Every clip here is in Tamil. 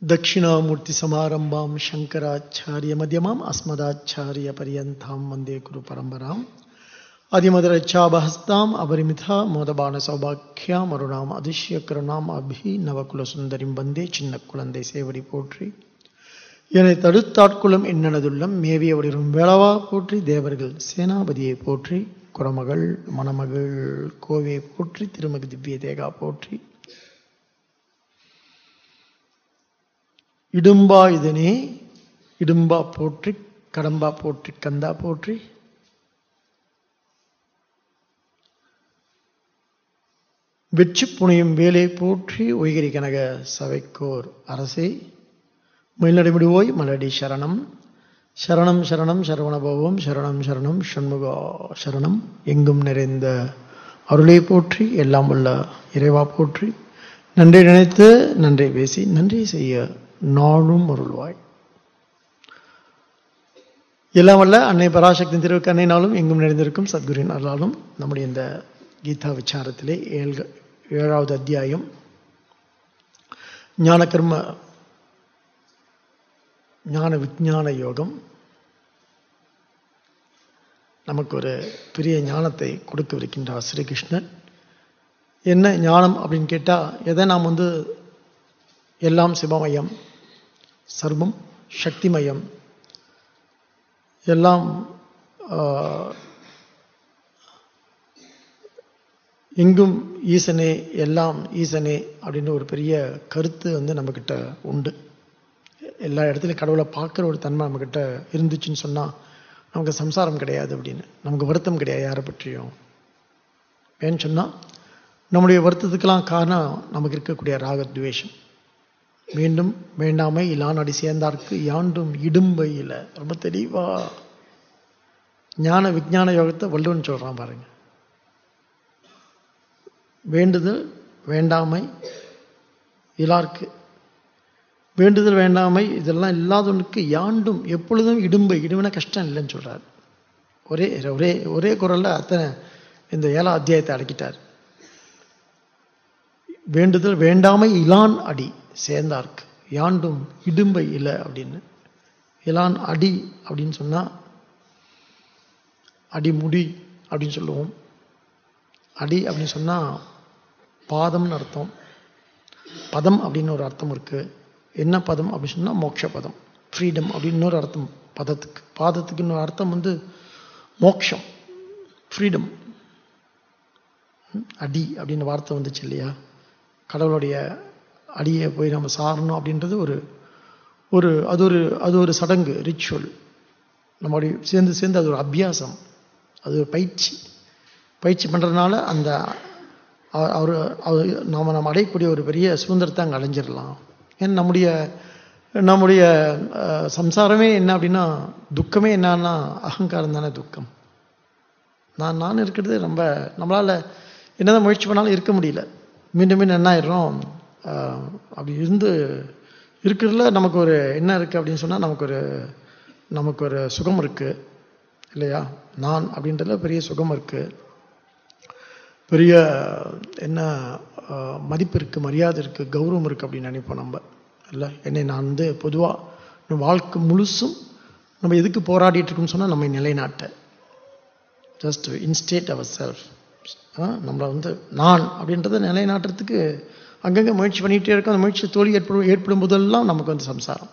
दक्षिणामूर्तिसमारम्भां शङ्कराचार्यमध्यमाम् अस्मदाचार्यपर्यन्तां वन्दे गुरुपरम्पराम् அதிமதுரச்சாபஹஸ்தாம் அபரிமிதா மோதபான சௌபாக்கியாம் அருணாம் அதிஷ்ய கருணாம் அபி நவகுலசுந்தரிம் வந்தே சின்ன குழந்தை சேவடி போற்றி என்னை தடுத்தாட்குளம் என்னனதுள்ளம் மேவியவடிரும் வேளவா போற்றி தேவர்கள் சேனாபதியை போற்றி குரமகள் மணமகள் கோவையை போற்றி திருமதி திவ்ய தேகா போற்றி இடும்பா இதனே இடும்பா போற்றி கடம்பா போற்றி கந்தா போற்றி வெற்றி புனையும் வேலை போற்றி உயகிரி கனக சபைக்கோர் அரசே மயிலடிவிடுவோய் மலடி சரணம் சரணம் சரணம் சரவணபவம் சரணம் சரணம் சண்முகா சரணம் எங்கும் நிறைந்த அருளை போற்றி எல்லாம் உள்ள இறைவா போற்றி நன்றி நினைத்து நன்றி பேசி நன்றி செய்ய நாளும் அருள்வாய் எல்லாம் வல்ல அன்னை பராசக்தி திருவுக்கு அன்னைனாலும் எங்கும் நிறைந்திருக்கும் சத்குரின் அருளாலும் நம்முடைய இந்த கீதா விசாரத்திலே ஏழு ஏழாவது அத்தியாயம் ஞானகர்ம ஞான விஞ்ஞான யோகம் நமக்கு ஒரு பெரிய ஞானத்தை கொடுக்கவிருக்கின்றார் ஸ்ரீகிருஷ்ணன் என்ன ஞானம் அப்படின்னு கேட்டால் எதை நாம் வந்து எல்லாம் சிவமயம் சர்வம் சக்திமயம் எல்லாம் எங்கும் ஈசனே எல்லாம் ஈசனே அப்படின்னு ஒரு பெரிய கருத்து வந்து நம்மக்கிட்ட உண்டு எல்லா இடத்துலையும் கடவுளை பார்க்குற ஒரு தன்மை நம்மக்கிட்ட இருந்துச்சுன்னு சொன்னால் நமக்கு சம்சாரம் கிடையாது அப்படின்னு நமக்கு வருத்தம் கிடையாது யாரை பற்றியும் ஏன்னு சொன்னால் நம்முடைய வருத்தத்துக்கெல்லாம் காரணம் நமக்கு இருக்கக்கூடிய ராகத்வேஷம் மீண்டும் வேண்டாமை இலான் அடி சேர்ந்தார்க்கு யாண்டும் இடும்பை இல்லை ரொம்ப தெளிவா ஞான விஞ்ஞான யோகத்தை வள்ளுவன் சொல்கிறான் பாருங்க வேண்டுதல் வேண்டாமை இலார்க்கு வேண்டுதல் வேண்டாமை இதெல்லாம் இல்லாதவனுக்கு யாண்டும் எப்பொழுதும் இடும்பை இடுமைனா கஷ்டம் இல்லைன்னு சொல்கிறார் ஒரே ஒரே ஒரே குரலில் அத்தனை இந்த ஏழாம் அத்தியாயத்தை அடக்கிட்டார் வேண்டுதல் வேண்டாமை இலான் அடி சேர்ந்தார்க்கு யாண்டும் இடும்பை இல்லை அப்படின்னு இலான் அடி அப்படின்னு சொன்னால் அடிமுடி அப்படின்னு சொல்லுவோம் அடி அப்படின்னு சொன்னால் பாதம்னு அர்த்தம் பதம் அப்படின்னு ஒரு அர்த்தம் இருக்குது என்ன பதம் அப்படின்னு சொன்னால் மோட்ச பதம் ஃப்ரீடம் அப்படின்னு இன்னொரு அர்த்தம் பதத்துக்கு பாதத்துக்கு இன்னொரு அர்த்தம் வந்து மோக்ஷம் ஃப்ரீடம் அடி அப்படின்னு வார்த்தை வந்துச்சு இல்லையா கடவுளுடைய அடியை போய் நம்ம சாரணும் அப்படின்றது ஒரு ஒரு அது ஒரு அது ஒரு சடங்கு ரிச்சுவல் நம்மளுடைய சேர்ந்து சேர்ந்து அது ஒரு அபியாசம் அது ஒரு பயிற்சி பயிற்சி பண்ணுறதுனால அந்த அவர் அவர் நாம் நம்ம அடையக்கூடிய ஒரு பெரிய சுதந்திரத்தை அங்கே அடைஞ்சிடலாம் ஏன்னா நம்முடைய நம்முடைய சம்சாரமே என்ன அப்படின்னா துக்கமே என்னன்னா அகங்காரம் தானே துக்கம் நான் நான் இருக்கிறது ரொம்ப நம்மளால் என்னதான் முயற்சி பண்ணாலும் இருக்க முடியல மீண்டும் மீண்டும் என்ன ஆயிடுறோம் அப்படி இருந்து இருக்கிறதுல நமக்கு ஒரு என்ன இருக்குது அப்படின்னு சொன்னால் நமக்கு ஒரு நமக்கு ஒரு சுகம் இருக்குது இல்லையா நான் அப்படின்றதுல பெரிய சுகம் இருக்குது பெரிய என்ன மதிப்பு இருக்குது மரியாதை இருக்குது கௌரவம் இருக்குது அப்படின்னு நினைப்போம் நம்ம இல்லை என்னை நான் வந்து பொதுவாக வாழ்க்கை முழுசும் நம்ம எதுக்கு போராடிட்டு இருக்கோம்னு சொன்னால் நம்ம நிலைநாட்ட ஜஸ்ட் இன்ஸ்டேட் அவர் செல்ஃப் நம்மளை வந்து நான் அப்படின்றத நிலைநாட்டுறதுக்கு அங்கங்கே முயற்சி பண்ணிகிட்டே இருக்கோம் அந்த முயற்சி தோல்வி ஏற்படும் ஏற்படும் போதெல்லாம் நமக்கு வந்து சம்சாரம்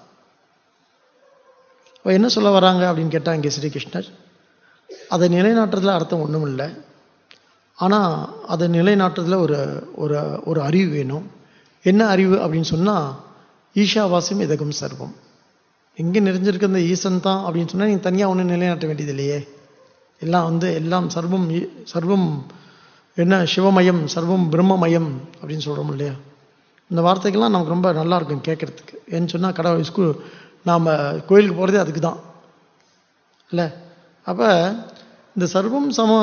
இப்போ என்ன சொல்ல வராங்க அப்படின்னு கேட்டால் இங்கே ஸ்ரீகிருஷ்ணர் அதை நிலைநாட்டுறதுல அர்த்தம் ஒன்றும் இல்லை ஆனால் அதை நிலைநாட்டுறதுல ஒரு ஒரு ஒரு அறிவு வேணும் என்ன அறிவு அப்படின்னு சொன்னால் ஈஷாவாசியம் இதகம் சர்வம் எங்கே நிறைஞ்சிருக்க அந்த ஈசன் தான் அப்படின்னு சொன்னால் நீங்கள் தனியாக ஒன்றும் நிலைநாட்ட வேண்டியது இல்லையே எல்லாம் வந்து எல்லாம் சர்வம் சர்வம் என்ன சிவமயம் சர்வம் பிரம்மமயம் அப்படின்னு சொல்கிறோம் இல்லையா இந்த வார்த்தைகள்லாம் நமக்கு ரொம்ப நல்லா இருக்கும் கேட்குறதுக்கு ஏன்னு சொன்னால் கடவுள் ஸ்கூல் நாம் கோயிலுக்கு போகிறதே அதுக்கு தான் இல்லை அப்போ இந்த சர்வம் சம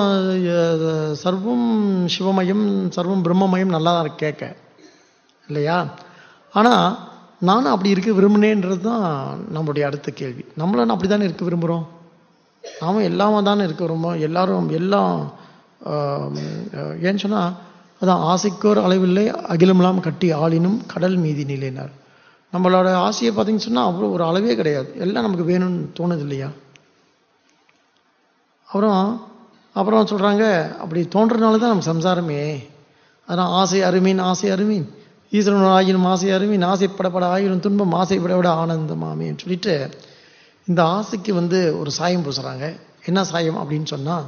சர்வம் சிவமயம் சர்வம் பிரம்மமயம் நல்லா தான் இருக்கு கேட்க இல்லையா ஆனால் நானும் அப்படி இருக்க விரும்பினேன்றது தான் நம்மளுடைய அடுத்த கேள்வி நம்மளும் அப்படி தானே இருக்க விரும்புகிறோம் நாமும் எல்லாமே தானே இருக்க விரும்புகிறோம் எல்லாரும் எல்லாம் ஏன்னு சொன்னால் அதான் ஆசைக்கோர் அளவில்லை அகிலமெல்லாம் கட்டி ஆளினும் கடல் மீதி நிலைனார் நம்மளோட ஆசையை பார்த்தீங்கன்னு சொன்னால் அவ்வளோ ஒரு அளவே கிடையாது எல்லாம் நமக்கு வேணும்னு தோணுது இல்லையா அப்புறம் அப்புறம் சொல்கிறாங்க அப்படி தோன்றனால தான் நம்ம சம்சாரமே அதான் ஆசை அருமீன் ஆசை அருமீன் ஈஸ்வரன் ஆயினும் ஆசை அருமீன் ஆசைப்படப்பட ஆயினும் துன்பம் ஆசைப்பட விட ஆனந்தமாமேன்னு சொல்லிட்டு இந்த ஆசைக்கு வந்து ஒரு சாயம் பூசுகிறாங்க என்ன சாயம் அப்படின்னு சொன்னால்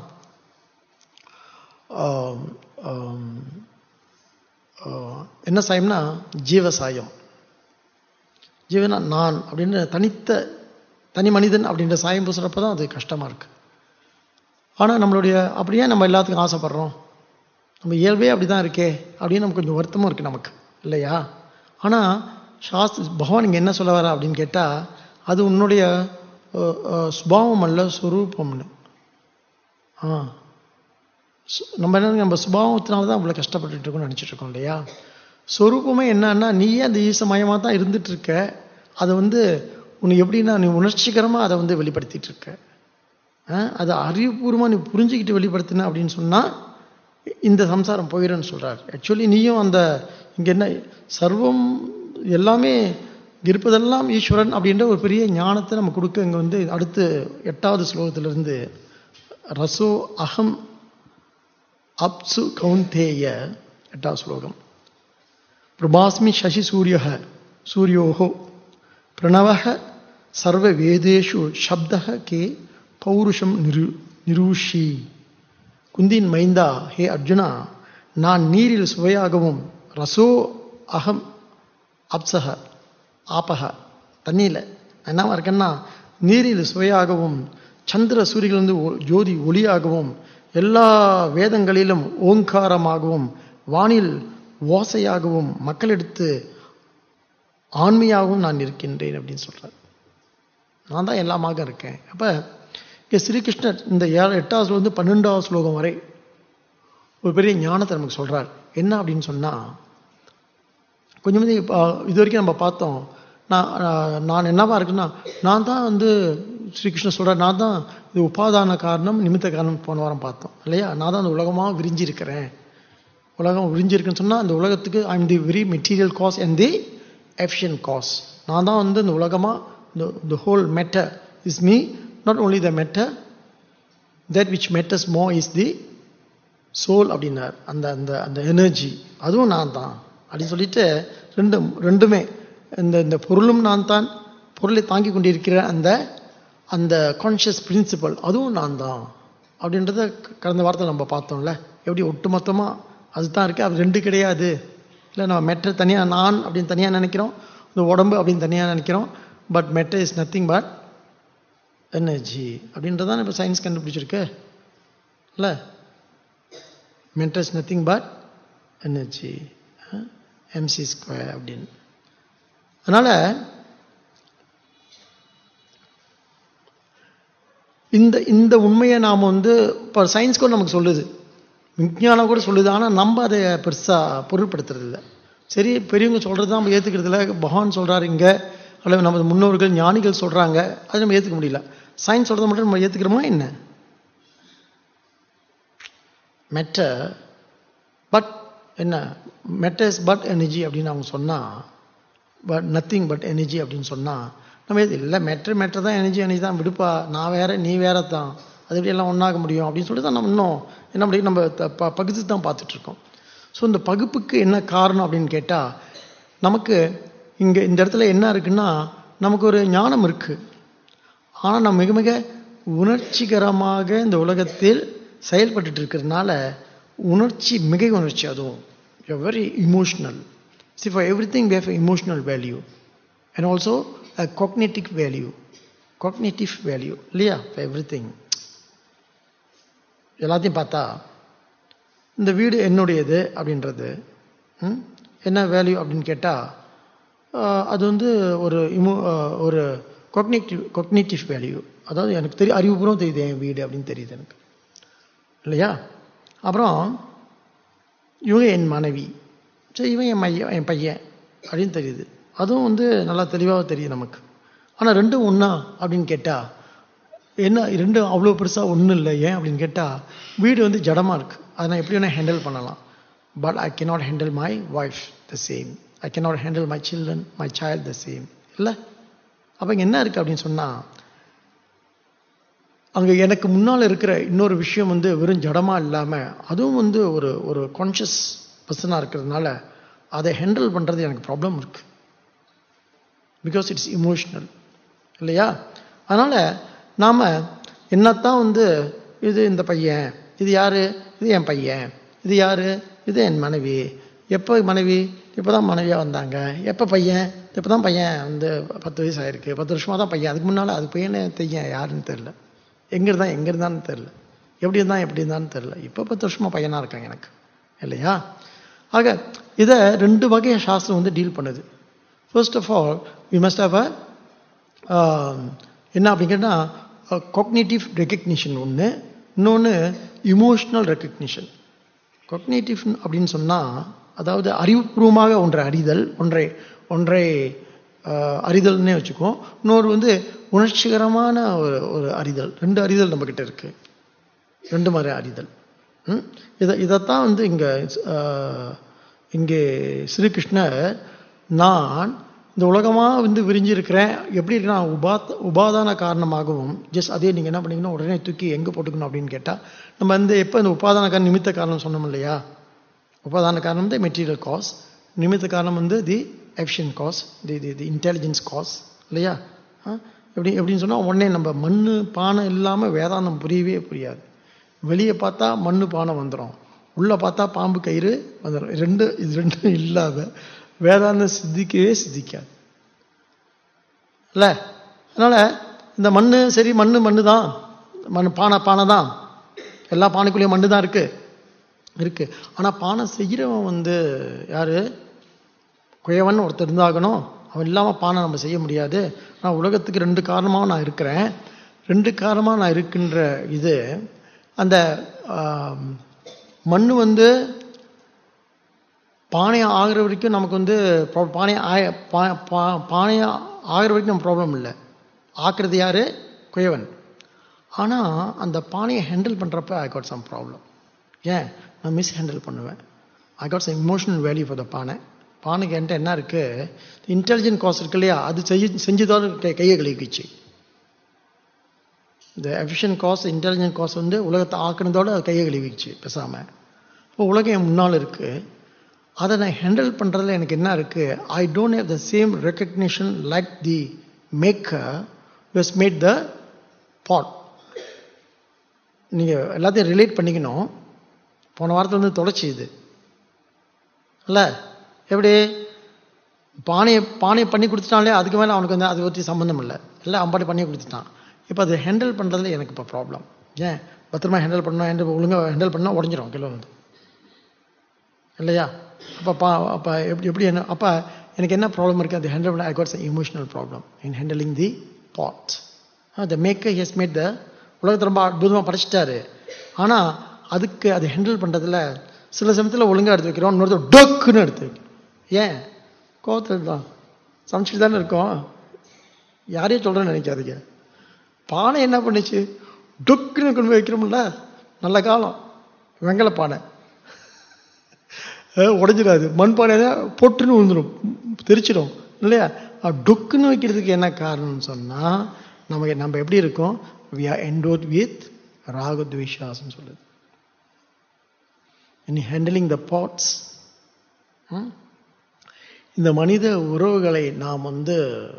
என்ன சாயம்னா ஜீவசாயம் ஜீவனா நான் அப்படின்னு தனித்த தனி மனிதன் அப்படின்ற சாயம் பூசுகிறப்ப தான் அது கஷ்டமாக இருக்குது ஆனால் நம்மளுடைய அப்படியே நம்ம எல்லாத்துக்கும் ஆசைப்படுறோம் நம்ம இயல்பே அப்படி தான் இருக்கே அப்படின்னு நமக்கு கொஞ்சம் வருத்தமும் இருக்குது நமக்கு இல்லையா ஆனால் சாஸ்திர பகவான் இங்கே என்ன சொல்ல வர அப்படின்னு கேட்டால் அது உன்னுடைய சுபாவம் அல்ல சுரூபம்னு ஆ நம்ம என்ன நம்ம சுபாவத்தினால தான் அவ்வளோ கஷ்டப்பட்டுட்டு இருக்கோம்னு நினச்சிட்டு இருக்கோம் இல்லையா சொரூபமே என்னன்னா நீயே அந்த ஈசமயமாக தான் இருந்துட்டு இருக்க அதை வந்து உனக்கு எப்படின்னா நீ உணர்ச்சிகரமாக அதை வந்து வெளிப்படுத்திட்டு இருக்க அதை அறிவுபூர்வமாக நீ புரிஞ்சுக்கிட்டு வெளிப்படுத்தின அப்படின்னு சொன்னால் இந்த சம்சாரம் போயிடும்னு சொல்கிறார் ஆக்சுவலி நீயும் அந்த இங்கே என்ன சர்வம் எல்லாமே இருப்பதெல்லாம் ஈஸ்வரன் அப்படின்ற ஒரு பெரிய ஞானத்தை நம்ம கொடுக்க இங்கே வந்து அடுத்து எட்டாவது ஸ்லோகத்திலிருந்து ரசோ அகம் அப்சு கௌந்தேய எட்டாவது ஸ்லோகம் பிரபாஸ்மி சசி சூரிய சூரியோஹோ பிரணவ சர்வ வேதேஷு சப்த கே பௌருஷம் நிரு நிரூஷி குந்தின் மைந்தா ஹே அர்ஜுனா நான் நீரில் சுவையாகவும் ரசோ அகம் அப்சக ஆபக தண்ணியில் என்னவா இருக்கேன்னா நீரில் சுவையாகவும் சந்திர சூரியலிருந்து ஜோதி ஒளியாகவும் எல்லா வேதங்களிலும் ஓங்காரமாகவும் வானில் ஓசையாகவும் மக்களெடுத்து ஆண்மையாகவும் நான் இருக்கின்றேன் அப்படின்னு சொல்கிறார் நான் தான் எல்லாமாக இருக்கேன் அப்போ இங்கே ஸ்ரீகிருஷ்ணர் இந்த ஏழு எட்டாவது வந்து பன்னெண்டாவது ஸ்லோகம் வரை ஒரு பெரிய ஞானத்தை நமக்கு சொல்கிறார் என்ன அப்படின்னு சொன்னால் கொஞ்சம் இது வரைக்கும் நம்ம பார்த்தோம் நான் நான் என்னவா இருக்குன்னா நான் தான் வந்து ஸ்ரீகிருஷ்ணன் சொல்கிறார் நான் தான் இது உபாதான காரணம் நிமித்த காரணம் போன வாரம் பார்த்தோம் இல்லையா நான் தான் அந்த உலகமாக விரிஞ்சிருக்கிறேன் உலகம் விரிஞ்சிருக்குன்னு சொன்னால் அந்த உலகத்துக்கு I am the very material cause and the efficient cause நான் தான் வந்து இந்த உலகமாக the whole matter is me not only the matter that which matters more is the soul அப்படின்னார் அந்த அந்த அந்த எனர்ஜி அதுவும் நான் தான் அப்படின்னு சொல்லிட்டு ரெண்டு ரெண்டுமே இந்த இந்த பொருளும் நான் தான் பொருளை தாங்கி கொண்டிருக்கிற அந்த அந்த கான்ஷியஸ் பிரின்சிபல் அதுவும் நான் தான் அப்படின்றத கடந்த வாரத்தில் நம்ம பார்த்தோம்ல எப்படி ஒட்டுமொத்தமாக அதுதான் இருக்குது அது ரெண்டு கிடையாது இல்லை நம்ம மெட்டர் தனியாக நான் அப்படின்னு தனியாக நினைக்கிறோம் இந்த உடம்பு அப்படின்னு தனியாக நினைக்கிறோம் but matter is nothing but energy அப்படின்றதான் இப்போ சயின்ஸ் கண்டுபிடிச்சிருக்கு இல்லை matter is nothing but energy MC square அப்படின்னு அதனால் இந்த இந்த உண்மையை நாம் வந்து இப்போ சயின்ஸ் கூட நமக்கு சொல்லுது விஞ்ஞானம் கூட சொல்லுது ஆனால் நம்ம அதை பெருசாக பொருட்படுத்துறது இல்லை சரி பெரியவங்க சொல்கிறது தான் நம்ம ஏற்றுக்கிறது இல்லை பகவான் சொல்கிறாரு இங்கே அல்லது நமது முன்னோர்கள் ஞானிகள் சொல்கிறாங்க அதை நம்ம ஏற்றுக்க முடியல சயின்ஸ் சொல்கிறத மட்டும் நம்ம ஏற்றுக்கிறோமா என்ன மெட்டர் பட் என்ன மெட்டர்ஸ் பட் எனர்ஜி அப்படின்னு அவங்க சொன்னால் பட் நத்திங் பட் எனர்ஜி அப்படின்னு சொன்னால் நம்ம எது இல்லை மெட்ரு மெட்ரு தான் எனர்ஜி எனர்ஜி தான் விடுப்பா நான் வேற நீ வேற தான் அது எப்படி எல்லாம் ஒன்றாக முடியும் அப்படின்னு சொல்லிட்டு தான் நம்ம இன்னும் என்ன முடியும் நம்ம ப பகுத்து தான் பார்த்துட்ருக்கோம் ஸோ இந்த பகுப்புக்கு என்ன காரணம் அப்படின்னு கேட்டால் நமக்கு இங்கே இந்த இடத்துல என்ன இருக்குன்னா நமக்கு ஒரு ஞானம் இருக்குது ஆனால் நம்ம மிக மிக உணர்ச்சிகரமாக இந்த உலகத்தில் செயல்பட்டு இருக்கிறதுனால உணர்ச்சி மிகை உணர்ச்சி அதுவும் very emotional See, for everything we have an emotional value and also a cognitive value. Cognitive value. இல்லையா for everything. எல்லாத்தையும் பார்த்தா இந்த வீடு என்னுடையது அப்படின்றது என்ன வேல்யூ அப்படின்னு கேட்டால் அது வந்து ஒரு இமோ ஒரு கொக்னேட்டிவ் கொக்னேட்டிவ் வேல்யூ அதாவது எனக்கு தெரியும் அறிவுபூர்வம் தெரியுது என் வீடு அப்படின்னு தெரியுது எனக்கு இல்லையா அப்புறம் இவங்க என் மனைவி சரி இவன் என் மையன் என் பையன் அப்படின்னு தெரியுது அதுவும் வந்து நல்லா தெளிவாக தெரியும் நமக்கு ஆனால் ரெண்டும் ஒன்றா அப்படின்னு கேட்டால் என்ன ரெண்டும் அவ்வளோ பெருசாக ஒன்றும் இல்லை ஏன் அப்படின்னு கேட்டால் வீடு வந்து ஜடமாக இருக்குது அதை நான் எப்படி வேணால் ஹேண்டில் பண்ணலாம் but I cannot handle my wife the same I cannot handle my children my child the same இல்லை அப்போ இங்கே என்ன இருக்குது அப்படின்னு சொன்னால் அங்கே எனக்கு முன்னால் இருக்கிற இன்னொரு விஷயம் வந்து வெறும் ஜடமா இல்லாமல் அதுவும் வந்து ஒரு ஒரு கான்ஷியஸ் பர்சனாக இருக்கிறதுனால அதை ஹேண்டில் பண்ணுறது எனக்கு ப்ராப்ளம் இருக்கு பிகாஸ் இட்ஸ் இமோஷனல் இல்லையா அதனால் நாம் என்னத்தான் வந்து இது இந்த பையன் இது யார் இது என் பையன் இது யார் இது என் மனைவி எப்போ மனைவி இப்போ தான் மனைவியாக வந்தாங்க எப்போ பையன் இப்போ தான் பையன் வந்து பத்து வயசு ஆயிருக்கு பத்து வருஷமாக தான் பையன் அதுக்கு முன்னால் அது பையனே தெரியும் யாருன்னு தெரில எங்கே இருந்தான் எங்கே இருந்தான்னு தெரில எப்படி இருந்தான் எப்படி இருந்தான்னு தெரில இப்போ பத்து வருஷமாக பையனாக இருக்காங்க எனக்கு இல்லையா ஆக இதை ரெண்டு வகையை சாஸ்திரம் வந்து டீல் பண்ணுது first of all we must have a என்ன அப்படிங்கன்னா காக்னேட்டிவ் ரெக்கக்னிஷன் ஒன்று இன்னொன்று இமோஷனல் ரெக்கக்னிஷன் காக்னேட்டிவ் அப்படின்னு சொன்னால் அதாவது அறிவுபூர்வமாக ஒன்றை அறிதல் ஒன்றை ஒன்றை ஆஹ், அறிதல்னே வச்சுக்குவோம் இன்னொரு வந்து உணர்ச்சிகரமான ஒரு ஒரு அறிதல் ரெண்டு அறிதல் நம்மக்கிட்ட இருக்கு ரெண்டு மாதிரி அறிதல் ம்? இதை இதைத்தான் வந்து இங்கே இங்கே ஸ்ரீகிருஷ்ணர் நான் இந்த உலகமாக வந்து விரிஞ்சிருக்கிறேன் எப்படி இருக்கு நான் உபாத் உபாதான காரணமாகவும் ஜஸ்ட் அதே நீங்கள் என்ன பண்ணீங்கன்னா உடனே தூக்கி எங்கே போட்டுக்கணும் அப்படின்னு கேட்டால் நம்ம வந்து எப்போ இந்த உபாதான காரணம் நிமித்த காரணம் சொன்னோம் இல்லையா உபாதான காரணம் வந்து மெட்டீரியல் காஸ் நிமித்த காரணம் வந்து the efficient cause the the the intelligence cause இல்லையா ஆ? எப்படி எப்படின்னு சொன்னால் உடனே நம்ம மண் பானை இல்லாமல் வேதாந்தம் புரியவே புரியாது வெளியே பார்த்தா மண் பானை வந்துடும் உள்ளே பார்த்தா பாம்பு கயிறு வந்துடும் ரெண்டு இது ரெண்டும் இல்லாத வேதாந்தம் சித்திக்கவே சித்திக்காது இல்லை அதனால் இந்த மண் சரி மண் மண்ணு தான் மண் பானை பானை தான் எல்லா பானைக்குள்ளேயும் மண்ணு தான் இருக்குது இருக்கு ஆனால் பானை செய்கிறவன் வந்து யாரு குயவன் ஒருத்தர் இருந்தாகணும் அவன் இல்லாமல் பானை நம்ம செய்ய முடியாது நான் உலகத்துக்கு ரெண்டு காரணமாக நான் இருக்கிறேன் ரெண்டு காரணமாக நான் இருக்கின்ற இது அந்த ஆம், மண்ணு வந்து பானை ஆகிற வரைக்கும் நமக்கு வந்து pro- பானை ஆய பா- பா- பானை ஆகிற வரைக்கும் நம்ம ப்ராப்ளம் இல்லை ஆக்குறது யாரு குயவன் ஆனால் அந்த பானையை ஹேண்டில் பண்ணுறப்ப ஐ காட் சம் ப்ராப்ளம் ஏன் நான் மிஸ் ஹேண்டில் பண்ணுவேன் I got some emotional value for the பானை பானைக்கு என்கிட்ட என்ன இருக்கு இன்டெலிஜென்ட் காஸ் இருக்கு இல்லையா அது செய்ய செஞ்சதோட கை கையை கழுவிக்குச்சு இந்த எஃபிஷியன்ட் காஸ் இன்டெலிஜென்ட் காஸ் வந்து உலகத்தை ஆக்குனதோட அது கையை கழுவிக்குச்சு பேசாமல் இப்போ உலகம் என் முன்னால் இருக்கு அதை நான் ஹேண்டில் பண்ணுறதுல எனக்கு என்ன இருக்கு I don't have the same recognition like the maker was made the pot நீங்கள் எல்லாத்தையும் ரிலேட் பண்ணிக்கணும் போன வாரத்தில் வந்து தொடச்சி இது இல்லை எப்படி பானையை பானையை பண்ணி கொடுத்துட்டாலே அதுக்கு மேலே அவனுக்கு வந்து அதை பற்றி சம்மந்தம் இல்லை இல்லை அம்பாட்டி பண்ணி கொடுத்துட்டான் இப்போ அதை ஹேண்டில் பண்ணுறதுல எனக்கு இப்போ ப்ராப்ளம் ஏன் பத்திரமா ஹேண்டில் பண்ணணும் ஹேண்டில் ஒழுங்காக ஹேண்டில் பண்ணால் உடஞ்சிரும் கிலோ வந்து இல்லையா அப்போ பா அப்போ எப்படி எப்படி என்ன அப்போ எனக்கு என்ன ப்ராப்ளம் இருக்குது அது ஹேண்டில் பண்ண I gots emotional problem in handling the pot the maker has made the உலகத்தை ரொம்ப அற்புதமாக படைச்சிட்டாரு ஆனால் அதுக்கு அதை ஹேண்டில் பண்ணுறதுல சில சமயத்தில் ஒழுங்காக எடுத்து வைக்கிறோம் இன்னொருத்தர் டொக்குன்னு எடுத்து வைக்கிறோம் ஏன் கோவத்தில் தான் சமைச்சிட்டு தானே இருக்கோம் யாரையும் சொல்கிறேன்னு நினைக்காதீங்க பானை என்ன பண்ணுச்சு டொக்குன்னு கொண்டு போய் வைக்கிறோம்ல நல்ல காலம் வெங்கல பானை அஹ் உடைஞ்சிடாது மண் பானை பொட்டுன்னு விழுந்துடும் தெரிச்சிடும் இல்லையா அஹ் டொக்குன்னு வைக்கிறதுக்கு என்ன காரணம்னு சொன்னால் நமக்கு நம்ம எப்படி இருக்கோம் வி ஆர் என்டோட் வித் ராகத்வேஷாஸ்ன்னு சொல்லுது இன் ஹேண்டலிங் த பாட்ஸ் இந்த மனித உறவுகளை நாம் வந்து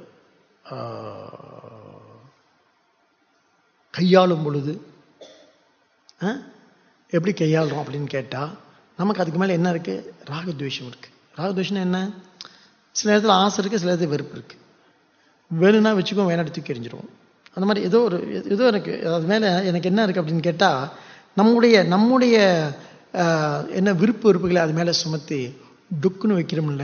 ஆஹ், கையாளும் பொழுது ஆ? எப்படி கையாளுறோம் அப்படின்னு கேட்டால் நமக்கு அதுக்கு மேலே என்ன இருக்குது ராகத்வேஷம் இருக்குது ராகத்வேஷம்னா என்ன சில நேரத்தில் ஆசை இருக்குது சில நேரத்தில் வெறுப்பு இருக்குது வேணும்னா வச்சுக்கோ வேணாடி தூக்கி எறிஞ்சிருவோம் அந்த மாதிரி ஏதோ ஒரு ஏதோ எனக்கு அது மேலே எனக்கு என்ன இருக்குது அப்படின்னு கேட்டால் நம்முடைய நம்முடைய ஆஹ், என்ன விருப்பு வெறுப்புகளை அது மேலே சுமத்தி டுக்குன்னு வைக்கிறோம்ல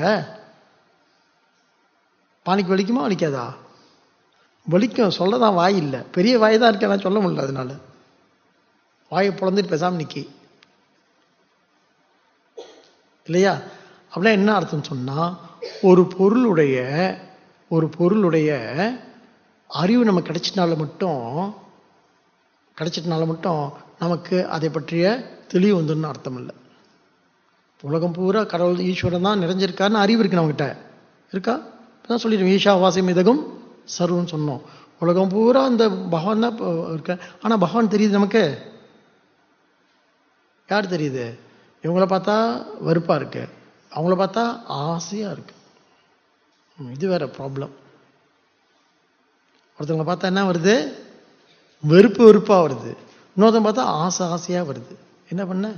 பானிக்கு வலிக்குமா வலிக்காதா வலிக்கும் சொல்ல தான் வாய் இல்லை பெரிய வாய் தான் இருக்கு ஆனால் சொல்ல முடியல அதனால வாயை பிளந்துட்டு பேசாமல் நிக்கி இல்லையா அப்படின்னா என்ன அர்த்தம் சொன்னா ஒரு பொருளுடைய ஒரு பொருளுடைய அறிவு நமக்கு கிடைச்சினால மட்டும் கிடைச்சிட்டனால மட்டும் நமக்கு அதை பற்றிய தெளிவு வந்துன்னு அர்த்தம் இல்லை உலகம் பூரா கடவுள் ஈஸ்வரன் தான் நிறைஞ்சிருக்காருன்னு அறிவு இருக்கு நம்மகிட்ட இருக்கா தான் சொல்லிடுவோம் ஈஷா வாசியம் இதகம் சர்வம்னு சொன்னோம் உலகம் பூரா அந்த பகவான் தான் இப்போ இருக்க ஆனால் பகவான் தெரியுது நமக்கு யார் தெரியுது இவங்கள பார்த்தா வெறுப்பா இருக்கு அவங்கள பார்த்தா ஆசையா இருக்கு ம், இது வேற ப்ராப்ளம் ஒருத்தவங்களை பார்த்தா என்ன வருது வெறுப்பு வெறுப்பா வருது இன்னொருத்தன் பார்த்தா ஆசை ஆசையா வருது என்ன பண்ண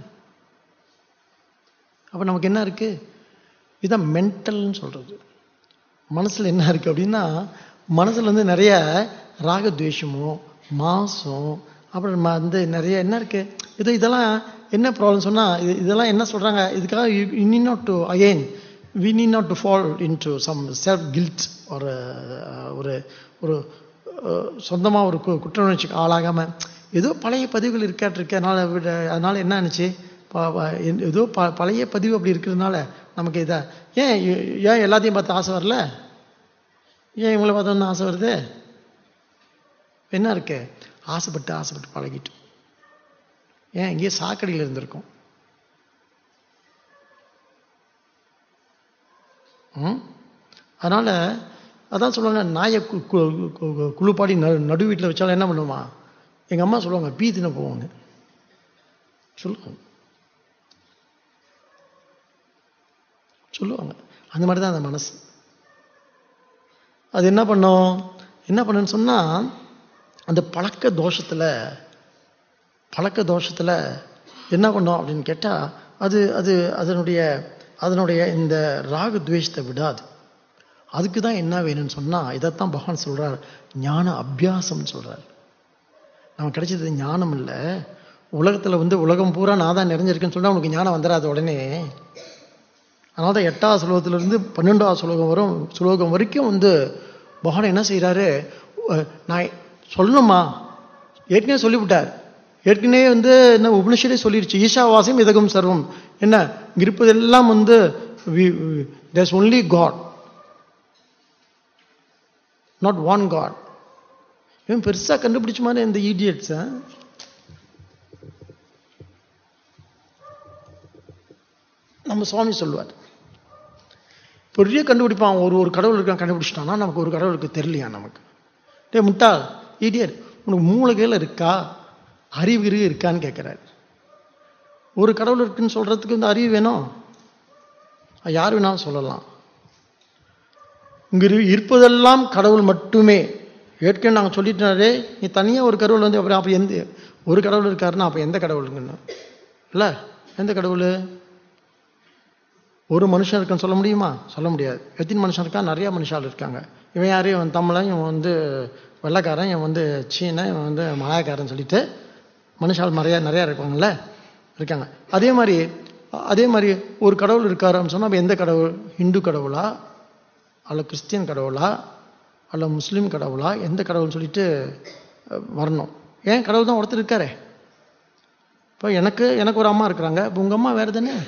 அப்ப நமக்கு என்ன இருக்கு இதுதான் மென்டல்னு சொல்றது மனசுல என்ன இருக்கு அப்படின்னா மனசுல வந்து நிறைய ராகத்வேஷமோ மாசம் அப்புறம் ம- வந்து நிறைய என்ன இருக்கு இது இதெல்லாம் என்ன ப்ராப்ளம் சொன்னா இது இதெல்லாம் என்ன சொல்றாங்க இதுக்காக you need not to again we need not to fall in to some self guilt ஒரு அஹ், ஒரு ஒரு அஹ், சொந்தமா ஒரு கு- குற்ற உணர்ச்சிக்கு ஆளாகாம ஏதோ பழைய பதிவுகள் இருக்காட்டு இருக்கு அதனால விட- அதனால என்ன ஆனிச்சு ப- ப- என்- ஏதோ ப- பழைய பதிவு அப்படி இருக்கிறதுனால நமக்கு இதா ஏன் ஏ- ஏன் எல்லாத்தையும் பார்த்து ஆசை வரல ஏன் இவங்கள பார்த்து வந்து ஆசை வருது என்ன இருக்கு ஆசைப்பட்டு ஆசைப்பட்டு பழகிட்டு ஏன் இங்கேயே சாக்கடையில் இருந்திருக்கோம் ம்? அதனால அதான் சொல்லுவாங்க நாயை கு- கு- கு- குளிப்பாடி நடு நடு வீட்டில் வச்சாலும் என்ன பண்ணுமா எங்க அம்மா சொல்லுவாங்க பீ தின போவாங்க சொல்லுவாங்க சொல்லுவாங்க அந்த மாதிரி தான் அந்த மனசு அது என்ன பண்ணும் என்ன பண்ணுன்னு சொன்னா அந்த பழக்க தோஷத்துல பழக்க தோஷத்துல என்ன பண்ணும் அப்படின்னு கேட்டா அது அது அதனுடைய அதனுடைய இந்த ராக துவேஷத்தை விடாது அதுக்கு தான் என்ன வேணும்னு சொன்னா இதைத்தான் பகவான் சொல்றார் ஞான அபியாசம்னு சொல்றார் நமக்கு கிடைச்சது ஞானம் இல்ல உலகத்துல வந்து உலகம் பூரா நான் தான் நிறைஞ்சிருக்கேன்னு சொன்னா உனக்கு ஞானம் வந்துடாது உடனே அதனால தான் எட்டாவது ஸ்லோகத்திலிருந்து பன்னெண்டாவது ஸ்லோகம் வரும் ஸ்லோகம் வரைக்கும் வந்து பகவான் என்ன செய்றாரு அஹ் நான் சொல்லணுமா ஏற்கனவே சொல்லிவிட்டார் ஏற்கனவே வந்து என்ன உபனிஷதே சொல்லிருச்சு ஈஷாவாசியம் இதகம் சர்வம் என்ன இங்க இருப்பதெல்லாம் வந்து there's only God not one God இவன் பெருசா கண்டுபிடிச்ச மாதிரி இந்த ஈடியட்ஸ் நம்ம சுவாமி சொல்லுவார் பெரிய கண்டுபிடிப்பான் ஒரு ஒரு கடவுள் இருக்கான் கண்டுபிடிச்சிட்டான்னா நமக்கு ஒரு கடவுள் இருக்கு தெரியலையா நமக்கு டேய் முட்டாள் ஈடியட் உனக்கு மூளைகையில் இருக்கா அறிவு கிறிவு இருக்கான்னு கேட்குறாரு ஒரு கடவுள் இருக்குன்னு சொல்றதுக்கு இந்த அறிவு வேணும் அது யார் வேணாலும் சொல்லலாம் இங்க இரு- இருப்பதெல்லாம் கடவுள் மட்டுமே ஏற்கனவே நாங்கள் சொல்லிட்டாரே நீ தனியாக ஒரு கடவுள் வந்து அப்புறம் அப்போ எந்த ஒரு கடவுள் இருக்காருன்னா அப்போ எந்த கடவுளுங்கன்னு இல்லை எந்த கடவுள் ஒரு மனுஷன் இருக்கான்னு சொல்ல முடியுமா சொல்ல முடியாது எத்தனை மனுஷன் இருக்கா நிறைய மனுஷால் இருக்காங்க இவன் யாரு இவன் தமிழன் இவன் வந்து வெள்ளைக்காரன் இவன் வந்து சீன இவன் வந்து மலாயக்காரன் சொல்லிட்டு மனுஷால் நிறைய நிறைய இருப்பாங்கல்ல இருக்காங்க அதே மாதிரி அதே மாதிரி ஒரு கடவுள் இருக்காரு அப்படின்னு சொன்னா அப்ப எந்த கடவுள் இந்து கடவுளா அல்ல கிறிஸ்டியன் கடவுளா அல்ல முஸ்லீம் கடவுளா எந்த கடவுள்னு சொல்லிட்டு அஹ், வரணும் ஏன் கடவுள் தான் ஒருத்தர் இருக்காரே இப்போ எனக்கு எனக்கு ஒரு அம்மா இருக்கிறாங்க இப்போ உங்க அம்மா வேறு தானே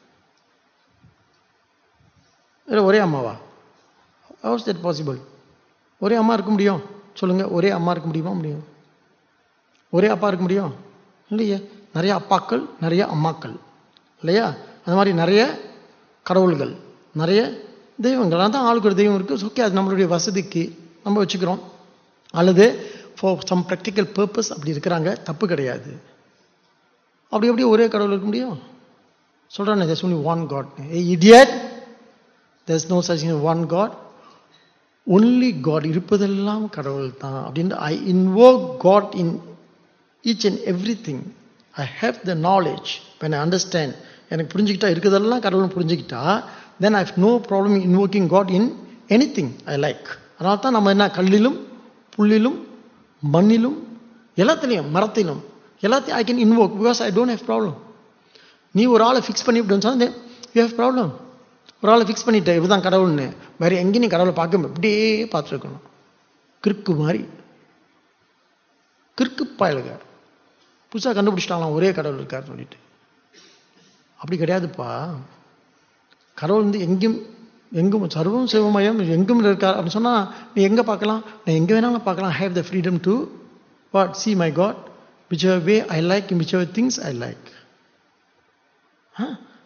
இல்லை ஒரே அம்மாவா ஹவுஸ் தட் பாசிபிள் ஒரே அம்மா இருக்க முடியும் சொல்லுங்க ஒரே அம்மா இருக்க முடியுமா முடியும் ஒரே அப்பா இருக்க முடியும் இல்லையே நிறைய அப்பாக்கள் நிறைய அம்மாக்கள் இல்லையா அந்த மாதிரி நிறைய கடவுள்கள் நிறைய தெய்வங்கள் அதான் ஆளுக்கு ஒரு தெய்வம் இருக்கு ஓகே அது நம்மளுடைய வசதிக்கு நம்ம வச்சுக்கிறோம் அல்லது ஃபார் சம் ப்ராக்டிக்கல் பர்பஸ் அப்படி இருக்கிறாங்க தப்பு கிடையாது அப்படி எப்படி ஒரே கடவுள் இருக்க முடியும் சொல்றானே there's only one God ஏ idiot there's no such thing as one God only God இருப்பதெல்லாம் கடவுள் தான் அப்படின்னு ஐ invoke God in each and everything I have the knowledge when I understand எனக்கு புரிஞ்சுக்கிட்டா இருக்கிறதெல்லாம் கடவுள் புரிஞ்சுக்கிட்டா then I have no problem invoking God in anything I like அதனால தான் நம்ம என்ன கல்லிலும் புல்லிலும் மண்ணிலும் எல்லாத்துலேயும் மரத்திலும் எல்லாத்தையும் I can invoke because I don't have problem நீ ஒரு ஆளை ஃபிக்ஸ் பண்ணிவிட்டேன்னு சொன்னா யூ ஹேவ் ப்ராப்ளம் ஒரு ஆளை ஃபிக்ஸ் பண்ணிட்ட இதுதான் கடவுள்னு வேற எங்கேயும் நீ கடவுளை பார்க்க இப்படியே பார்த்துருக்கணும் கிறுக்கு மாதிரி கிறுக்கு பயலுக புதுசாக கண்டுபிடிச்சிட்டாங்களாம் ஒரே கடவுள் இருக்கார் சொல்லிட்டு அப்படி கிடையாதுப்பா கடவுள் வந்து எங்கேயும் எங்கும் சர்வம் சிவமயம் எங்கும் இருக்கார் அப்படின்னு சொன்னா நீ எங்க பார்க்கலாம் நான் எங்க வேணாலும் பார்க்கலாம் have the freedom to what see my God whichever way I like whichever things I like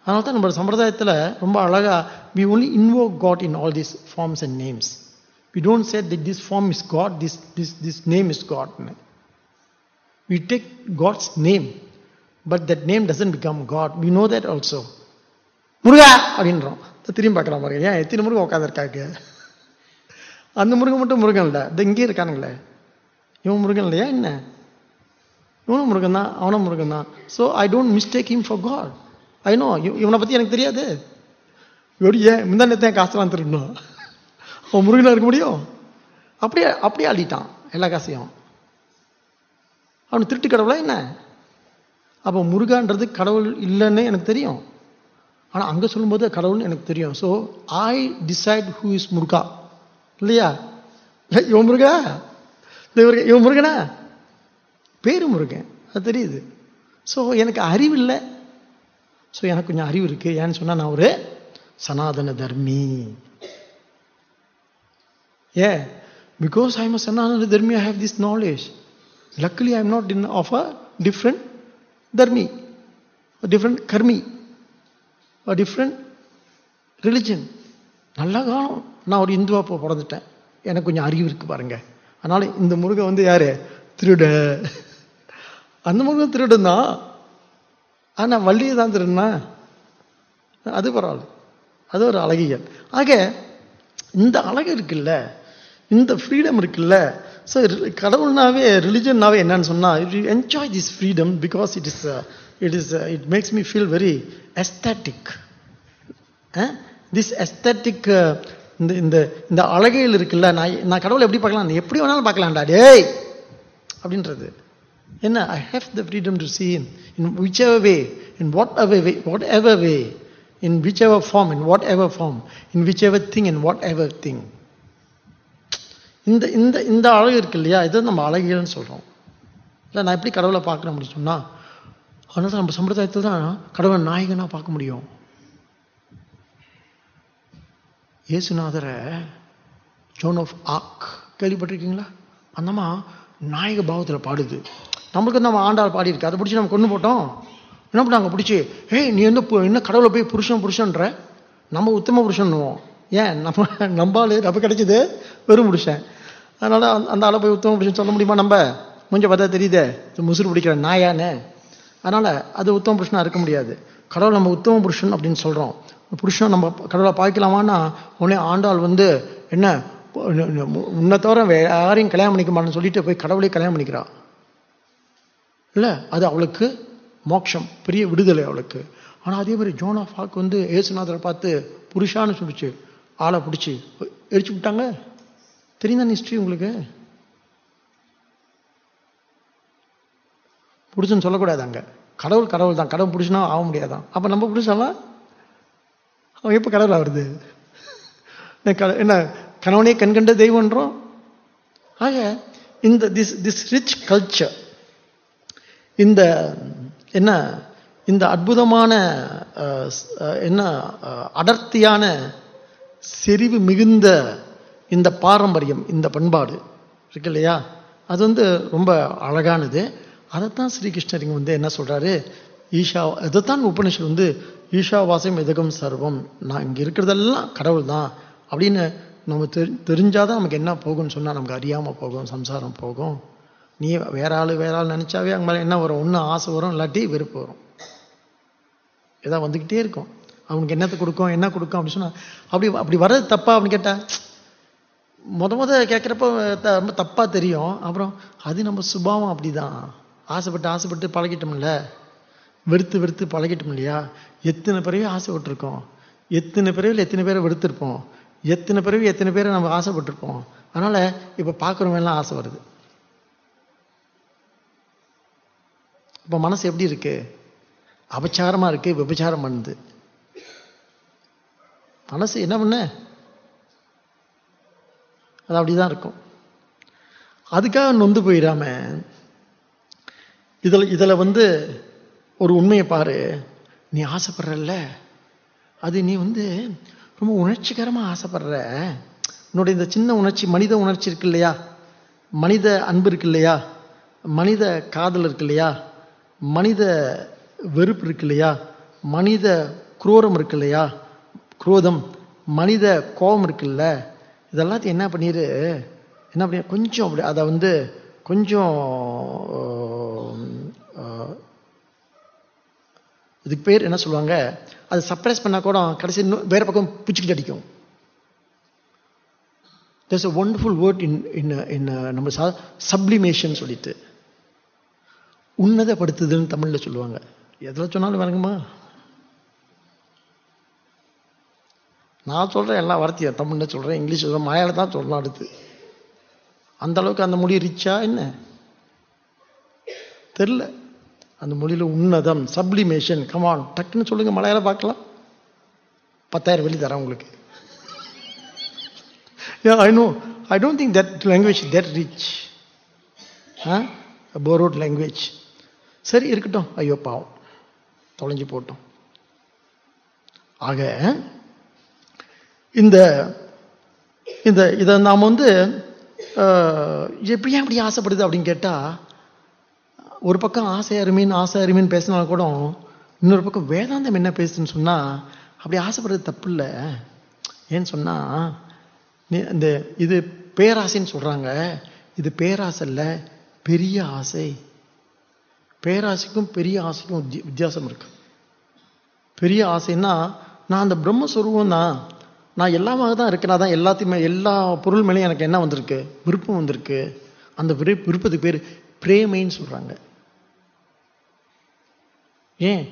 அதனால தான் நம்ம சம்பிரதாயத்தில் ரொம்ப அழகா we only invoke God in all these forms and names. We don't say that this form is God, this, this, this name is God. We take God's name, but that name doesn't become God. We know that also. முருகா அப்படின்றோம் திரும்பி பார்க்கலாம் பாருங்க ஏன் எத்தனை முருகன் உட்காந்துருக்காங்க அந்த முருகன் மட்டும் முருகன் இல்லை இந்த இங்கே இருக்கானுங்களே இவன் முருகன் இல்லையா என்ன இவனும் முருகன் தான் அவனும் முருகன் தான் so I don't mistake him for God I know இவனை பற்றி எனக்கு தெரியாது எப்படி ஏன் முந்தானத்தை காசுலாம் திருடணும் அவன் முருகனாக இருக்க முடியும் அப்படியே அப்படியே அள்ளிட்டான் எல்லா காசையும் அவனுக்கு திருட்டு கடவுளா என்ன அப்போ முருகான்றது கடவுள் இல்லைன்னு எனக்கு தெரியும் ஆனால் அங்கே சொல்லும்போது கடவுள்னு எனக்கு தெரியும் so I decide who is Muruga இல்லையா இவன் முருகா இவர் இவன் முருகனா பேரு முருகன் அது தெரியுது ஸோ எனக்கு அறிவு இல்லை ஸோ எனக்கு கொஞ்சம் அறிவு இருக்கு ஏன்னு சொன்னால் நான் ஒரு சனாதன தர்மி ஏ because I am Sanatana dharmi I have this knowledge luckily I am not in of a different dharmi different karmi different religion நல்லா காலம் நான் ஒரு இந்துவா இப்போ பிறந்துட்டேன் எனக்கு கொஞ்சம் அறிவு இருக்கு பாருங்க அதனால இந்த முருகன் வந்து யாரு திருட அந்த முருகன் திருடன் தான் ஆனா வள்ளியை தான் திருடுனா அது பரவாயில்ல அது ஒரு அழகியல் ஆக இந்த அழகு இருக்குல்ல இந்த ஃப்ரீடம் இருக்குல்ல ஸோ கடவுள்னாவே ரிலிஜன்னாவே என்னன்னு சொன்னா you enjoy this freedom because it is it is it makes me feel very aesthetic this aesthetic இந்த இந்த இந்த அழகையில் இருக்குல்ல நான் நான் கடவுளை எப்படி பார்க்கலாம் எப்படி வேணாலும் பார்க்கலாம்டா டேய் அப்படின்றது என்ன I have the freedom to see in in whichever way in whatever way whatever way in whichever form in whatever form in whichever thing in whatever thing இந்த இந்த இந்த அழகு இருக்கு இல்லையா இதை நம்ம அழகியல்னு சொல்கிறோம் இல்லை நான் எப்படி கடவுளை பார்க்குறேன் அப்படின்னு சொன்னால் அதனால தான் நம்ம சம்பிரதாயத்தில் தான் கடவுளை நாயகனாக பார்க்க முடியும் இயேசுநாதரை ஜோன் ஆஃப் ஆக் கேள்விப்பட்டிருக்கீங்களா அந்தம்மா நாயக பாவத்தில் பாடுது நம்மளுக்கு நம்ம ஆண்டாள் பாடியிருக்கு அதை பிடிச்சி நம்ம கொண்டு போட்டோம் என்ன பண்ணாங்க பிடிச்சி ஏய் நீ வந்து என்ன கடவுளை போய் புருஷன் புருஷன்ற நம்ம உத்தம புருஷன்னுவோம் ஏன் நம்ம நம்பாள் நம்ம கிடைச்சது வெறும் புருஷன் அதனால அந்த ஆளை போய் உத்தம புருஷன் சொல்ல முடியுமா நம்ம கொஞ்சம் பார்த்தா தெரியுதே முசுறு பிடிக்கிற நாயான்னு அதனால அது உத்தம புருஷனா இருக்க முடியாது கடவுள் நம்ம உத்தம புருஷன் அப்படின்னு சொல்றோம் புருஷன் நம்ம கடவுளை பார்க்கலாமான்னா உடனே ஆண்டாள் வந்து என்ன உன்னை தவிர யாரையும் கல்யாணம் பண்ணிக்க மாட்டேன்னு சொல்லிட்டு போய் கடவுளே கல்யாணம் பண்ணிக்கிறா இல்லை அது அவளுக்கு மோட்சம் பெரிய விடுதலை அவளுக்கு ஆனால் அதே மாதிரி ஜோனா ஃபாக் வந்து ஏசுநாதரை பார்த்து புருஷான்னு சொல்லிச்சு ஆளை பிடிச்சி எரிச்சு விட்டாங்க தெரியுதான் ஹிஸ்ட்ரி உங்களுக்கு புருஷன் சொல்லக்கூடாது அங்க கடவுள் கடவுள் தான் கடவுள் புருஷனா ஆக முடியாதான் அப்ப நம்ம புருஷன்லாம் அவன் எப்போ கடவுள் ஆகுறது என்ன கணவனே கண்கண்ட தெய்வன்றோம் ஆக இந்த திஸ் திஸ் ரிச் கல்ச்சர் இந்த என்ன இந்த அற்புதமான என்ன அடர்த்தியான செறிவு மிகுந்த இந்த பாரம்பரியம் இந்த பண்பாடு இருக்கு இல்லையா அது வந்து ரொம்ப அழகானது அதைத்தான் ஸ்ரீகிருஷ்ணர் இங்கே வந்து என்ன சொல்றாரு ஈஷா இதைத்தான் உபனிஷத் வந்து ஈஷா வாசம் எதகம் சர்வம் நான் இங்கே இருக்கிறதெல்லாம் கடவுள் தான் அப்படின்னு நம்ம தெரி தெரிஞ்சாதான் நமக்கு என்ன போகும்னு சொன்னால் நமக்கு அறியாமல் போகும் சம்சாரம் போகும் நீ வேற ஆள் வேற ஆள் நினைச்சாவே அங்கே மேலே என்ன வரும் ஒன்று ஆசை வரும் இல்லாட்டி வெறுப்பு வரும் ஏதாவது வந்துக்கிட்டே இருக்கும் அவனுக்கு என்னத்தை கொடுக்கும் என்ன கொடுக்கும் அப்படின்னு சொன்னா அப்படி அப்படி வர்றது தப்பா அப்படின்னு கேட்டா முத முத கேட்குறப்ப ரொம்ப தப்பா தெரியும் அப்புறம் அது நம்ம சுபாவம் அப்படிதான் ஆசைப்பட்டு ஆசைப்பட்டு பழகிட்டோம்ல வெறுத்து வெறுத்து பழகிட்டோம் இல்லையா எத்தனை பிறவி ஆசைப்பட்டிருக்கோம் எத்தனை பிறவியில் எத்தனை பேரை வெறுத்திருப்போம் எத்தனை பிறவி எத்தனை பேரை நம்ம ஆசைப்பட்டிருப்போம் அதனால இப்போ பார்க்குறவங்க எல்லாம் ஆசை வருது இப்போ மனசு எப்படி இருக்கு அபச்சாரமா இருக்கு விபச்சாரம் பண்ணுது மனசு என்ன பண்ண அது அப்படிதான் இருக்கும் அதுக்காக நொந்து போயிடாம இதில் இதில் வந்து ஒரு உண்மையை பாரு நீ ஆசைப்படுறல்ல அது நீ வந்து ரொம்ப உணர்ச்சிகரமாக ஆசைப்படுற உன்னுடைய இந்த சின்ன உணர்ச்சி மனித உணர்ச்சி இருக்கு இல்லையா மனித அன்பு இருக்கு இல்லையா மனித காதல் இருக்கு இல்லையா மனித வெறுப்பு இருக்கு இல்லையா மனித குரோரம் இருக்கு இல்லையா குரோதம் மனித கோபம் இருக்குல்ல இதெல்லாத்தையும் என்ன பண்ணிடு என்ன பண்ணி கொஞ்சம் அப்படி அதை வந்து கொஞ்சம் ஆஹ், இதுக்கு பேர் என்ன சொல்லுவாங்க அது சப்ரைஸ் பண்ணா கூட கடைசி இன்னும் வேற பக்கம் பிச்சுக்கிட்டு அடிக்கும் there's a wonderful word in in in நம்ம சப்ளிமேஷன் சொல்லிட்டு உன்னதப்படுத்துதல்னு தமிழ்ல சொல்லுவாங்க எதில் சொன்னாலும் வேணுங்கம்மா நான் சொல்றேன் எல்லா வார்த்தையும் தமிழ்ல சொல்றேன் இங்கிலீஷ் சொல்றேன் மலையாளம் தான் சொல்லணும் அடுத்து அந்த அளவுக்கு அந்த மொழி ரிச்சா என்ன தெரில அந்த மொழியில உன்னதம் சப்ளிமேஷன் கமான் டக்குன்னு சொல்லுங்க மலையாளம் பார்க்கலாம் பத்தாயிரம் வெளி தரேன் உங்களுக்கு Yeah, I know. I don't think that language is that rich. Huh? A borrowed language. சரி இருக்கட்டும் ஐயோ பாவம் தொலைஞ்சு போட்டோம் ஆக இந்த இந்த இதை நாம் வந்து அஹ், எப்படி ஏன் அப்படி ஆசைப்படுது அப்படின்னு கேட்டா ஒரு பக்கம் ஆசை அருமின் ஆசை அருமின் பேசினாலும் கூட இன்னொரு பக்கம் வேதாந்தம் என்ன பேசுதுன்னு சொன்னா அப்படி ஆசைப்படுறது தப்பு இல்லை ஏன்னு சொன்னா நீ- இந்த இது பேராசைன்னு சொல்றாங்க இது பேராசை இல்ல பெரிய ஆசை பேராசைக்கும் பெரிய ஆசைக்கும் வித்தி- வித்தியாசம் இருக்கு பெரிய ஆசைன்னா நான் அந்த பிரம்மஸ்வரூபம் தான் நான் எல்லாமாக தான் இருக்கேன் தான் எல்லாத்தையுமே எல்லா பொருள் மேலேயும் எனக்கு என்ன வந்திருக்கு விருப்பம் வந்திருக்கு அந்த விரு விருப்பத்துக்கு பேர் பிரேமைன்னு சொல்றாங்க ஏன்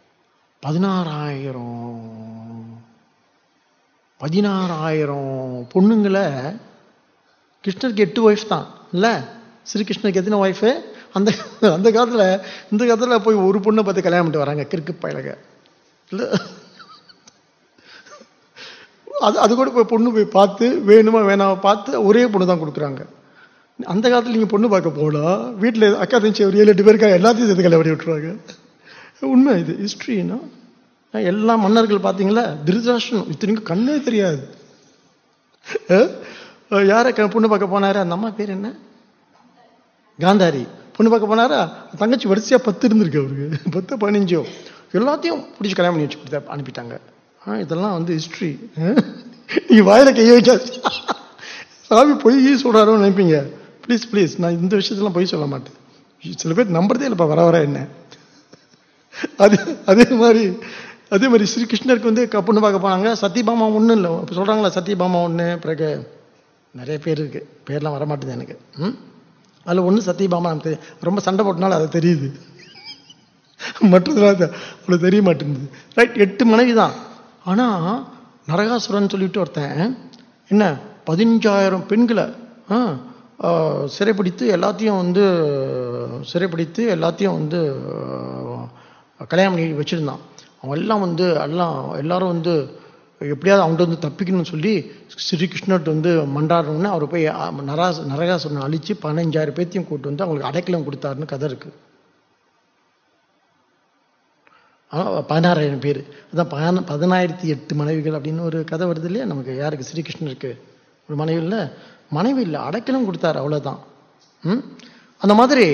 பதினாறாயிரம் பதினாறாயிரம் பொண்ணுங்களை கிருஷ்ணருக்கு எட்டு ஒய்ஃப் தான் இல்ல ஸ்ரீகிருஷ்ணருக்கு எத்தனை ஒய்ஃபு அந்த அந்த காலத்துல இந்த காலத்துல போய் ஒரு பொண்ணை பார்த்து கல்யாணம் பண்ணிட்டு வராங்க கிறுக்கு பயலக இல்ல அது அது கூட போய் பொண்ணு போய் பார்த்து வேணுமா வேணாமா பார்த்து ஒரே பொண்ணு தான் கொடுக்குறாங்க அந்த காலத்துல நீங்க பொண்ணு பார்க்க போனா வீட்டுல அக்கா தங்கச்சி ஒரு ஏழு எட்டு பேருக்கா எல்லாத்தையும் சேர்த்து கல்யாணம் பண்ணி விட்டுருவாங்க உண்மை இது ஹிஸ்ட்ரின்னா எல்லா மன்னர்கள் பார்த்தீங்களா திருதராஷ்டிரன் இத்தனைக்கும் கண்ணே தெரியாது அஹ்? அஹ் யாரை க- பொண்ணு பார்க்க போனாரு அந்த அம்மா பேர் என்ன காந்தாரி பொண்ணு பார்க்க போனாரா தங்கச்சி வரிசையா பத்து இருந்திருக்கு அவருக்கு பத்து பதினஞ்சோ எல்லாத்தையும் பிடிச்சி கல்யாணம் பண்ணி வச்சு கொடுத்தா அனுப்பிட்டாங்க ஆ இதெல்லாம் வந்து ஹிஸ்ட்ரி நீங்க வாயில கைய வைக்காது சாமி பொய் சொல்றாரோன்னு நினைப்பீங்க ப்ளீஸ் ப்ளீஸ் நான் இந்த விஷயத்தெல்லாம் பொய் சொல்ல மாட்டேன் சில பேர் நம்புறதே இல்லைப்பா வர வர என்ன அது அதே மாதிரி அதே மாதிரி ஸ்ரீகிருஷ்ணருக்கு வந்து க- பொண்ணு பார்க்க போனாங்க சத்யபாமா ஒன்றும் இல்லை இப்போ சொல்கிறாங்களா சத்யபாமா ஒன்று பிறகு நிறைய பேர் இருக்கு பேர்லாம் வர மாட்டேது எனக்கு ம் அதில் ஒன்று சத்யபாமா நமக்கு தெரியும் ரொம்ப சண்டை போட்டனால அது தெரியுது மற்றதுலாம் அது அவ்வளோ தெரிய மாட்டேங்குது ரைட் எட்டு மனைவி தான் ஆனால் நரகாசுரன் சொல்லிட்டு ஒருத்தன் என்ன பதினஞ்சாயிரம் பெண்களை ஆ, ஆ, சிறைப்பிடித்து எல்லாத்தையும் வந்து சிறைப்பிடித்து எல்லாத்தையும் வந்து ஆ, கல்யாணம் பண்ணி வச்சிருந்தான் அவன் எல்லாம் வந்து எல்லாம் எல்லாரும் வந்து எப்படியாவது அவங்கள்ட்ட வந்து தப்பிக்கணும்னு சொல்லி ஸ்ரீகிருஷ்ணர்கிட்ட வந்து மன்றாடுறோன்னு அவர் போய் ஆ, நராஸ் நரகாசுரனை அழிச்சு பதினஞ்சாயிரம் பேத்தையும் கூட்டு வந்து அவங்களுக்கு அடைக்கலம் கொடுத்தாருன்னு கதை இருக்கு ஆனா, பதினாறாயிரம் பேர் அதான் பதினா- பதினாயிரத்தி எட்டு மனைவிகள் அப்படின்னு ஒரு கதை வருது இல்லையா நமக்கு யாருக்கு ஸ்ரீகிருஷ்ணருக்கு ஒரு மனைவி இல்லை மனைவி இல்லை அடைக்கலம் கொடுத்தாரு அவ்வளவுதான் ம் அந்த மாதிரி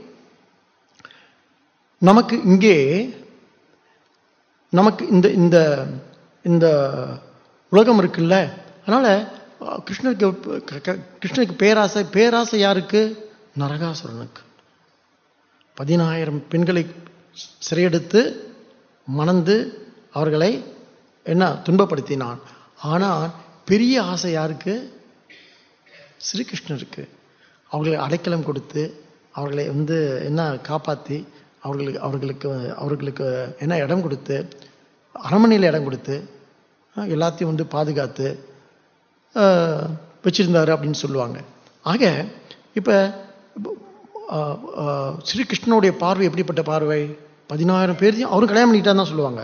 நமக்கு இங்கே நமக்கு இந்த இந்த இந்த உலகம் இருக்குல்ல அதனால அஹ், கிருஷ்ணருக்கு க- க- கிருஷ்ணருக்கு பேராசை பேராசை யாருக்கு நரகாசுரனுக்கு பதினாயிரம் பெண்களை சிறையெடுத்து மணந்து அவர்களை என்ன துன்பப்படுத்தினான் ஆனால் பெரிய ஆசை யாருக்கு ஸ்ரீகிருஷ்ணருக்கு அவர்களை அடைக்கலம் கொடுத்து அவர்களை வந்து என்ன காப்பாற்றி அவர்களுக்கு அவர்களுக்கு அவர்களுக்கு என்ன இடம் கொடுத்து அரண்மனையில் இடம் கொடுத்து அஹ், எல்லாத்தையும் வந்து பாதுகாத்து அஹ், வச்சிருந்தாரு அப்படின்னு சொல்லுவாங்க ஆக இப்போ ஸ்ரீகிருஷ்ணனுடைய பார்வை எப்படிப்பட்ட பார்வை பதினாயிரம் பேரையும் அவரும் கல்யாணம் பண்ணிக்கிட்டான்னு தான் சொல்லுவாங்க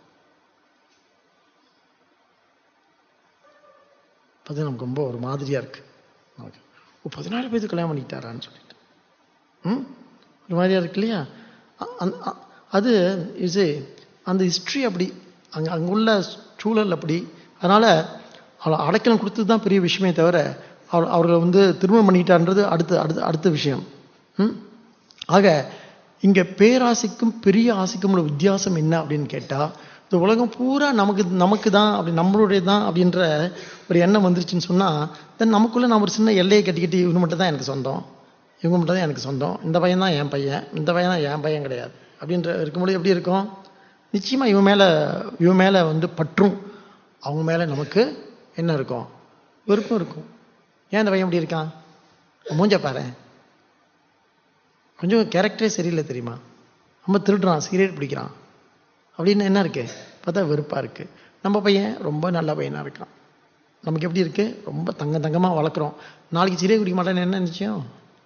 அது நமக்கு ரொம்ப ஒரு மாதிரியா இருக்கு நமக்கு ஓ பதினாயிரம் பேருக்கு கல்யாணம் பண்ணிக்கிட்டாரான்னு சொல்லிட்டு ம் ஒரு மாதிரியா இருக்கு இல்லையா அ- அந்த- அ- அது இது அந்த ஹிஸ்ட்ரி அப்படி அங்க அங்குள்ள சூழல் அப்படி அதனால அவளை அடைக்கலம் கொடுத்தது தான் பெரிய விஷயமே தவிர அவர் அவர்களை வந்து திருமணம் பண்ணிக்கிட்டான்றது அடுத்த அடுத்த அடுத்த விஷயம் ம் ஆக இங்க பேராசைக்கும் பெரிய ஆசைக்கும் உள்ள வித்தியாசம் என்ன அப்படின்னு கேட்டா இந்த உலகம் பூரா நமக்கு நமக்கு தான் அப்படி நம்மளுடைய தான் அப்படின்ற ஒரு எண்ணம் வந்துருச்சுன்னு சொன்னால் தென் நமக்குள்ளே நம்ம ஒரு சின்ன எல்லையை கட்டிக்கிட்டு இவங்க மட்டும் தான் எனக்கு சொந்தம் இவங்க மட்டும் தான் எனக்கு சொந்தம் இந்த பையன் தான் என் பையன் இந்த பையன் தான் என் பையன் கிடையாது அப்படின்ற இருக்கும்போது எப்படி இருக்கும் நிச்சயமாக இவன் மேலே இவன் மேலே வந்து பற்றும் அவங்க மேலே நமக்கு என்ன இருக்கும் வெறுப்பும் இருக்கும் ஏன் இந்த பையன் இப்படி இருக்கான் மூஞ்ச பாரு கொஞ்சம் கேரக்டரே சரியில்லை தெரியுமா ரொம்ப திருடுறான் சிகரெட் பிடிக்கிறான் அப்படின்னு என்ன இருக்கு பார்த்தா வெறுப்பாக இருக்கு நம்ம பையன் ரொம்ப நல்ல பையனாக இருக்கான் நமக்கு எப்படி இருக்கு ரொம்ப தங்க தங்கமாக வளர்க்குறோம் நாளைக்கு சிறையை குடிக்க மாட்டேன்னு என்ன நிச்சயம்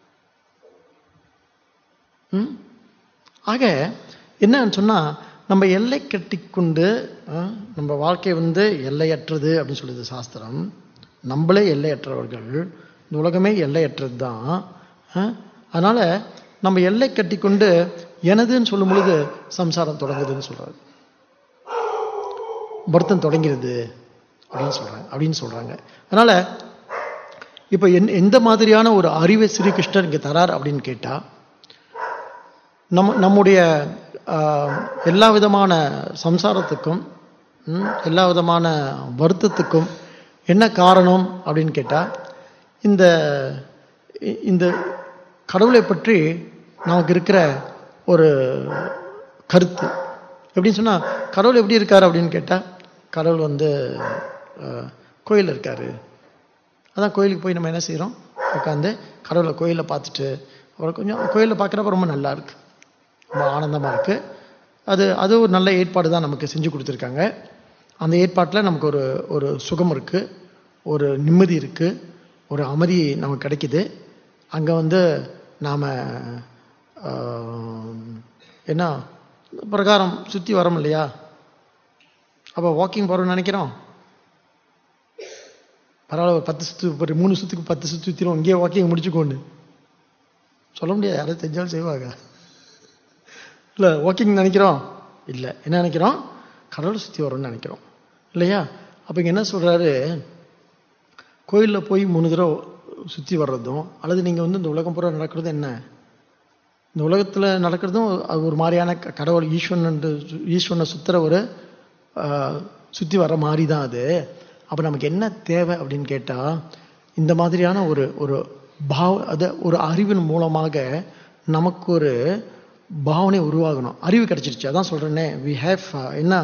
ம் ஆக என்னன்னு சொன்னால் நம்ம எல்லை கட்டி கொண்டு நம்ம வாழ்க்கை வந்து எல்லையற்றது அப்படின்னு சொல்லுது சாஸ்திரம் நம்மளே எல்லையற்றவர்கள் இந்த உலகமே எல்லையற்றது தான் அதனால் நம்ம எல்லை கட்டி கொண்டு எனதுன்னு சொல்லும் பொழுது சம்சாரம் தொடங்குதுன்னு சொல்கிறாரு வருத்தம் தொடங்கிறது அப்படின்னு சொல்கிறாங்க அப்படின்னு சொல்கிறாங்க அதனால் இப்போ என் எந்த மாதிரியான ஒரு அறிவை ஸ்ரீகிருஷ்ணர் இங்கே தரார் அப்படின்னு கேட்டால் நம்ம நம்முடைய எல்லா விதமான சம்சாரத்துக்கும் எல்லா விதமான வருத்தத்துக்கும் என்ன காரணம் அப்படின்னு கேட்டால் இந்த இந்த கடவுளை பற்றி நமக்கு இருக்கிற ஒரு கருத்து எப்படின்னு சொன்னால் கடவுள் எப்படி இருக்கார் அப்படின்னு கேட்டால் கடவுள் வந்து கோயில் இருக்கார் அதான் கோயிலுக்கு போய் நம்ம என்ன செய்கிறோம் உட்காந்து கடவுளை கோயிலை பார்த்துட்டு அப்புறம் கொஞ்சம் கோயிலில் பார்க்குறப்ப ரொம்ப நல்லா இருக்கு ரொம்ப ஆனந்தமாக இருக்குது அது அது ஒரு நல்ல ஏற்பாடு தான் நமக்கு செஞ்சு கொடுத்துருக்காங்க அந்த ஏற்பாட்டில் நமக்கு ஒரு ஒரு சுகம் இருக்குது ஒரு நிம்மதி இருக்குது ஒரு அமைதி நமக்கு கிடைக்குது அங்கே வந்து நாம் என்ன பிரகாரம் சுற்றி வரோம் இல்லையா அப்போ வாக்கிங் போகிறோம்னு நினைக்கிறோம் பரவாயில்ல ஒரு பத்து சுற்று ஒரு மூணு சுற்றுக்கு பத்து சுற்று சுற்றிடும் இங்கேயே வாக்கிங் முடிச்சுக்கோண்டு சொல்ல முடியாது யாரும் செஞ்சாலும் செய்வாங்க இல்லை வாக்கிங் நினைக்கிறோம் இல்லை என்ன நினைக்கிறோம் கடவுளை சுற்றி வரோம்னு நினைக்கிறோம் இல்லையா அப்போ இங்கே என்ன சொல்கிறாரு கோயிலில் போய் மூணு தடவை சுற்றி வர்றதும் அல்லது நீங்கள் வந்து இந்த உலகம் பூரா நடக்கிறது என்ன இந்த உலகத்தில் நடக்கிறதும் அது ஒரு மாதிரியான கடவுள் ஈஸ்வரன் ஈஸ்வரனை சுற்றுற ஒரு சுற்றி வர மாதிரி தான் அது அப்போ நமக்கு என்ன தேவை அப்படின்னு கேட்டால் இந்த மாதிரியான ஒரு ஒரு பாவ அதை ஒரு அறிவின் மூலமாக நமக்கு ஒரு பாவனை உருவாகணும் அறிவு கிடைச்சிருச்சு அதான் சொல்கிறேன்னே வி ஹேவ் என்ன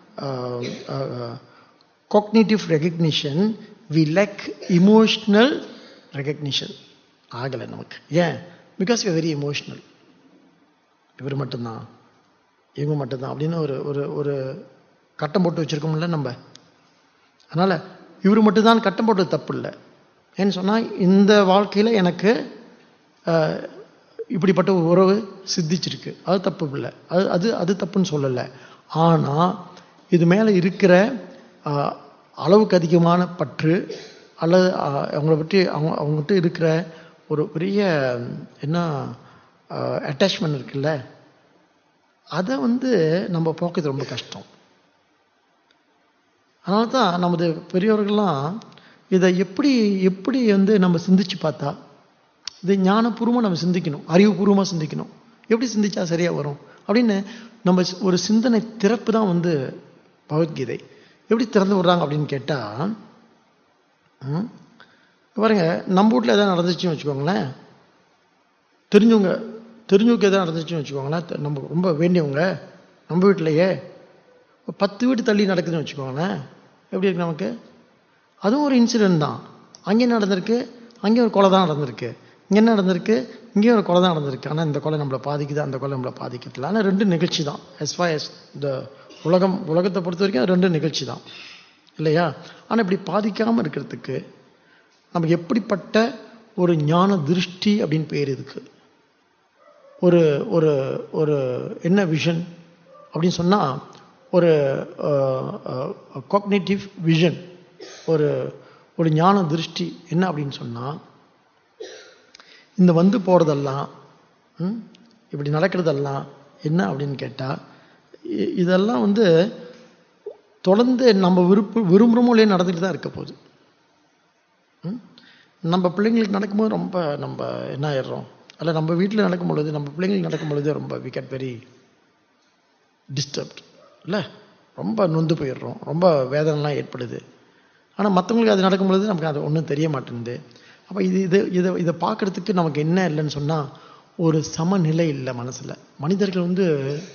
cognitive recognition we lack emotional recognition ஆகலை நமக்கு ஏன் பிகாஸ் வி வெரி இமோஷ்னல் இவர் மட்டும்தான் இவங்க மட்டும்தான் அப்படின்னு ஒரு ஒரு ஒரு கட்டம் போட்டு வச்சுருக்கோம்ல நம்ம அதனால் இவர் மட்டும்தான் கட்டம் போட்டது தப்பு இல்லை ஏன்னு சொன்னால் இந்த வாழ்க்கையில் எனக்கு இப்படிப்பட்ட ஒரு உறவு சித்திச்சிருக்கு அது தப்பு இல்லை அது அது அது தப்புன்னு சொல்லலை ஆனால் இது மேலே இருக்கிற அளவுக்கு அதிகமான பற்று அல்லது அவங்கள பற்றி அவங்க அவங்ககிட்ட இருக்கிற ஒரு பெரிய என்ன அட்டாச்மெண்ட் இருக்குல்ல அதை வந்து நம்ம போக்குறது ரொம்ப கஷ்டம் அதனால தான் நமது பெரியவர்கள்லாம் இதை எப்படி எப்படி வந்து நம்ம சிந்திச்சு பார்த்தா இது ஞானபூர்வமாக நம்ம சிந்திக்கணும் அறிவுபூர்வமாக சிந்திக்கணும் எப்படி சிந்திச்சா சரியாக வரும் அப்படின்னு நம்ம ஒரு சிந்தனை திறப்பு தான் வந்து பகவத்கீதை எப்படி திறந்து விடுறாங்க அப்படின்னு கேட்டால் பாருங்க நம்ம வீட்டில் எதாவது நடந்துச்சுன்னு வச்சுக்கோங்களேன் தெரிஞ்சவங்க தெரிஞ்சவங்க எதாவது நடந்துச்சுன்னு வச்சுக்கோங்களேன் நம்ம ரொம்ப வேண்டியவங்க நம்ம வீட்டிலையே பத்து வீட்டு தள்ளி நடக்குதுன்னு வச்சுக்கோங்களேன் எப்படி இருக்கு நமக்கு அதுவும் ஒரு இன்சிடென்ட் தான் அங்கே நடந்திருக்கு அங்கே ஒரு கொலை தான் நடந்திருக்கு இங்கே என்ன நடந்திருக்கு இங்கேயும் ஒரு கொலை தான் நடந்திருக்கு ஆனால் இந்த கொலை நம்மளை பாதிக்குது அந்த கொலை நம்மளை பாதிக்கிறதுல ஆனால் ரெண்டு நிகழ்ச்சி தான் எஸ் ஃபா எஸ் இந்த உலகம் உலகத்தை பொறுத்த வரைக்கும் ரெண்டு நிகழ்ச்சி தான் இல்லையா ஆனால் இப்படி பாதிக்காமல் இருக்கிறதுக்கு நமக்கு எப்படிப்பட்ட ஒரு ஞான திருஷ்டி அப்படின்னு பேர் இதுக்கு ஒரு ஒரு ஒரு என்ன விஷன் அப்படின்னு சொன்னால் ஒரு காக்னேட்டிவ் விஷன் ஒரு ஒரு ஞான திருஷ்டி என்ன அப்படின்னு சொன்னால் இந்த வந்து போகிறதெல்லாம் இப்படி நடக்கிறதெல்லாம் என்ன அப்படின்னு கேட்டால் இதெல்லாம் வந்து தொடர்ந்து நம்ம விருப்ப விரும்புகிறோமோ இல்லையே நடந்துட்டு தான் இருக்க போகுது நம்ம பிள்ளைங்களுக்கு நடக்கும்போது ரொம்ப நம்ம என்ன ஆயிடுறோம் அல்ல நம்ம வீட்டில் நடக்கும் பொழுது நம்ம பிள்ளைங்களுக்கு நடக்கும் பொழுது ரொம்ப வி கெட் வெரி டிஸ்டர்ப்ட் இல்லை ரொம்ப நொந்து போயிடுறோம் ரொம்ப வேதனைலாம் ஏற்படுது ஆனால் மற்றவங்களுக்கு அது நடக்கும்பொழுது நமக்கு அது ஒன்றும் தெரிய மாட்டேங்குது அப்போ இது இது இதை இதை பார்க்குறதுக்கு நமக்கு என்ன இல்லைன்னு சொன்னால் ஒரு சமநிலை இல்லை மனசில் மனிதர்கள் வந்து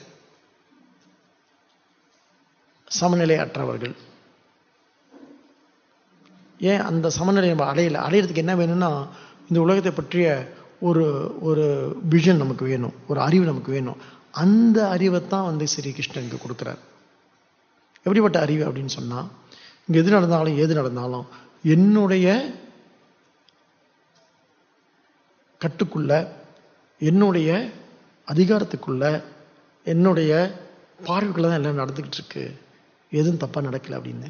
சமநிலை அற்றவர்கள் ஏன் அந்த சமநிலை நம்ம அடையலை அடையிறதுக்கு என்ன வேணும்னா இந்த உலகத்தை பற்றிய ஒரு ஒரு விஷன் நமக்கு வேணும் ஒரு அறிவு நமக்கு வேணும் அந்த அறிவை தான் வந்து ஸ்ரீ கிருஷ்ணன் இங்கே கொடுக்குறார் எப்படிப்பட்ட அறிவு அப்படின்னு சொன்னால் இங்கே எது நடந்தாலும் ஏது நடந்தாலும் என்னுடைய கட்டுக்குள்ள என்னுடைய அதிகாரத்துக்குள்ள என்னுடைய பார்வைக்குள்ள தான் எல்லாம் நடந்துக்கிட்டு இருக்கு எதுவும் தப்பாக நடக்கல அப்படின்னு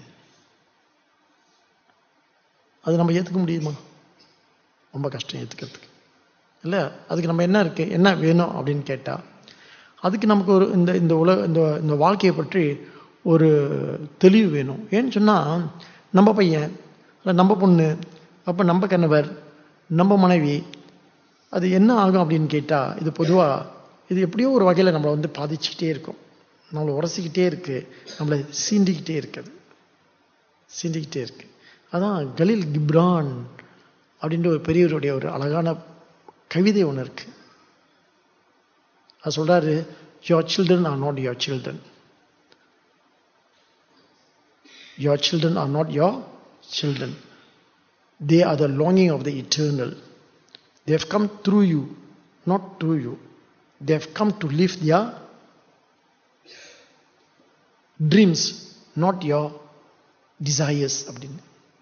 அது நம்ம ஏற்றுக்க முடியுமா ரொம்ப கஷ்டம் ஏற்றுக்கிறதுக்கு இல்லை அதுக்கு நம்ம என்ன இருக்கு என்ன வேணும் அப்படின்னு கேட்டால் அதுக்கு நமக்கு ஒரு இந்த இந்த உலக இந்த இந்த வாழ்க்கையை பற்றி ஒரு தெளிவு வேணும் ஏன்னு சொன்னால் நம்ம பையன் இல்லை நம்ம பொண்ணு அப்போ நம்ம கணவர் நம்ம மனைவி அது என்ன ஆகும் அப்படின்னு கேட்டால் இது பொதுவாக இது எப்படியோ ஒரு வகையில் நம்மளை வந்து பாதிச்சுக்கிட்டே இருக்கும் நம்மளை உரசிக்கிட்டே இருக்கு நம்மளை சீண்டிக்கிட்டே இருக்குது சீண்டிக்கிட்டே இருக்கு அதான் கலீல் கிப்ரான் அப்படின்ற ஒரு பெரியவருடைய ஒரு அழகான கவிதை ஒன்று இருக்கு அது சொல்றாரு your children are not your children your children are not your children they are the longing of the eternal They have come through you, not to you. They have come to live their dreams, not your desires. அப்படின்னு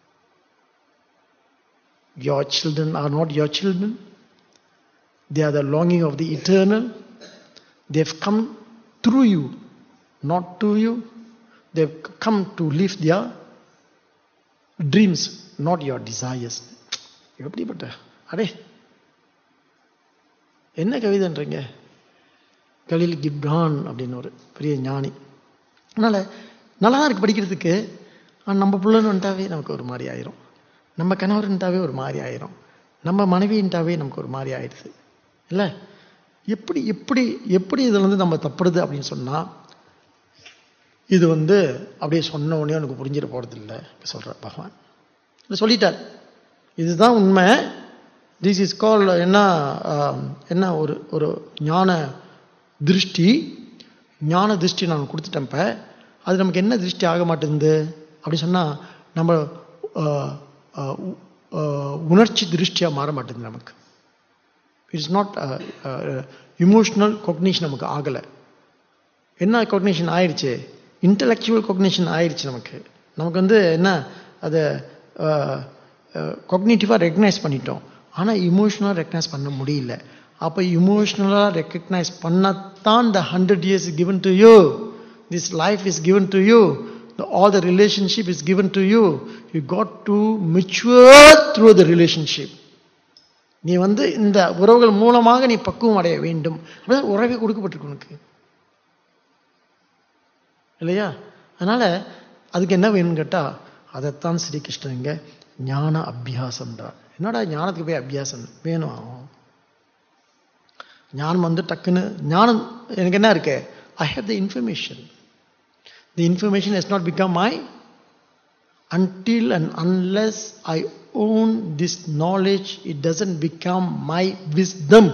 Your children are not your children. They are the longing of the eternal. They have come through you, not to you. They have come to live their dreams, not your desires. எப்படிப்பட்ட அடே என்ன கவிதைன்றீங்க கலில் கிப்ரான் அப்படின்னு ஒரு பெரிய ஞானி அதனால் நல்லா தான் இருக்கு படிக்கிறதுக்கு ஆனால் நம்ம பிள்ளைன்னு வந்துட்டாவே நமக்கு ஒரு மாதிரி ஆயிரும் நம்ம கணவர்ன்ட்டாவே ஒரு மாதிரி ஆயிரும் நம்ம மனைவின்ட்டாவே நமக்கு ஒரு மாதிரி ஆயிடுது இல்லை எப்படி எப்படி எப்படி இதில் வந்து நம்ம தப்புறது அப்படின்னு சொன்னால் இது வந்து அப்படியே சொன்ன உடனே உனக்கு புரிஞ்சிட போகிறது இல்லை சொல்கிறார் பகவான் இல்லை சொல்லிட்டார் இதுதான் உண்மை திஸ் இஸ் கால் என்ன என்ன ஒரு ஒரு ஞான திருஷ்டி ஞான திருஷ்டி நான் கொடுத்துட்டேன் இப்போ அது நமக்கு என்ன திருஷ்டி ஆக மாட்டேங்குது அப்படி சொன்னால் நம்ம உணர்ச்சி திருஷ்டியாக மாற மாட்டேங்குது நமக்கு இட்ஸ் நாட் இமோஷ்னல் கொக்னிஷன் நமக்கு ஆகலை என்ன கொக்னிஷன் ஆயிடுச்சு இன்டலெக்சுவல் கொக்னிஷன் ஆயிடுச்சு நமக்கு நமக்கு வந்து என்ன அதை கொக்னிட்டிவாக ரெக்கக்னைஸ் பண்ணிட்டோம் ஆனால் இமோஷனலாக ரெக்கக்னைஸ் பண்ண முடியல அப்போ இமோஷனலாக ரெக்கக்னைஸ் பண்ணத்தான் the hundred years given to you this life is given to you all the relationship is given to you you got to mature through the relationship நீ வந்து இந்த உறவுகள் மூலமாக நீ பக்குவம் அடைய வேண்டும் அப்படிதான் உறவே கொடுக்கப்பட்டிருக்கு உனக்கு இல்லையா அதனால அதுக்கு என்ன வேணும்னு கேட்டால் அதைத்தான் ஸ்ரீகிருஷ்ணன் இங்க ஞான அபியாசம்ன்றார் என்னடா ஞானத்துக்கு போய் அபியாசம் வேணும் ஞானம் வந்து டக்குன்னு ஞானம் எனக்கு என்ன இருக்கு I have the information the information is not become my until and unless I own this knowledge, it doesn't become my wisdom.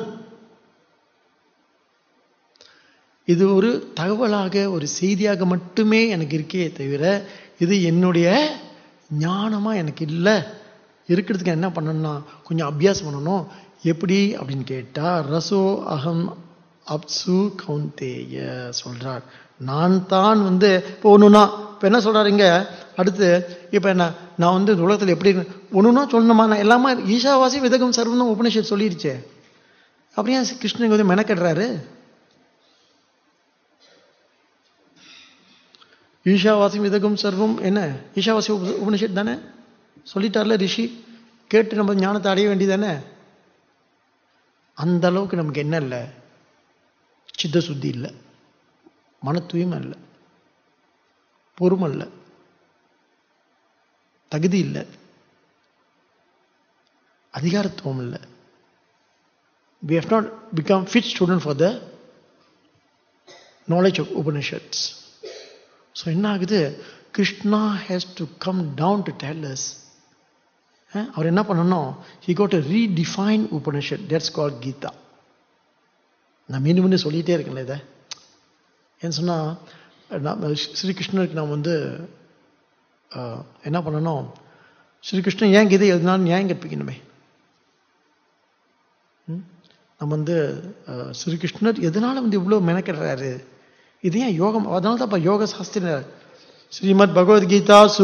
இது ஒரு தகவலாக ஒரு செய்தியாக மட்டுமே எனக்கு இருக்கே தவிர இது என்னுடைய ஞானமா எனக்கு இல்லை இருக்கிறதுக்கு என்ன பண்ணணும்னா கொஞ்சம் அபியாசம் பண்ணணும் எப்படி அப்படின்னு கேட்டா ரசோ அகம் அப்சு கவுந்தேய சொல்றார் நான் தான் வந்து இப்போ ஒண்ணுனா இப்போ என்ன சொல்றாரு இங்க அடுத்து இப்போ என்ன நான் வந்து இந்த உலகத்தில் எப்படி ஒண்ணுனா சொல்லணுமா நான் எல்லாமே ஈஷாவாசி விதகம் சர்வம் உபனிஷத் சொல்லிருச்சே அப்படியே கிருஷ்ணன் வந்து மெனக்கடுறாரு ஈஷாவாசி விதகம் சர்வம் என்ன ஈஷாவாசி உபனிஷத் தானே சொல்லிட்டார்ல ரிஷி கேட்டு நம்ம ஞானத்தை அடைய வேண்டியதானே அந்த அளவுக்கு நமக்கு என்ன இல்லை சித்த சுத்தி இல்லை மன தூய்மை இல்லை பொறுமை இல்லை தகுதி இல்லை அதிகாரத்துவம் இல்லை we have not become fit student for the knowledge of Upanishads. So என்ன ஆகுது Krishna has to come down to tell us uh, அவர் என்ன பண்ணணும் he got redefine Upanishad that's call Gita நான் மீண்டும் மீண்டும் சொல்லிகிட்டே இருக்கேன்ல இதை ஏன்னு சொன்னால் நாம் ஸ்ரீகிருஷ்ணருக்கு நாம் வந்து அஹ், என்ன பண்ணணும் ஸ்ரீகிருஷ்ணன் ஏன் கீதை எழுதினாலும் நியாயம் கற்பிக்கணுமே ம்? நம்ம வந்து அஹ், ஸ்ரீகிருஷ்ணர் எதனால வந்து இவ்வளோ மெனக்கெடுறாரு இது ஏன் யோகம் அதனால தான் இப்போ யோக சாஸ்திர ஸ்ரீமத் பகவத்கீதா சு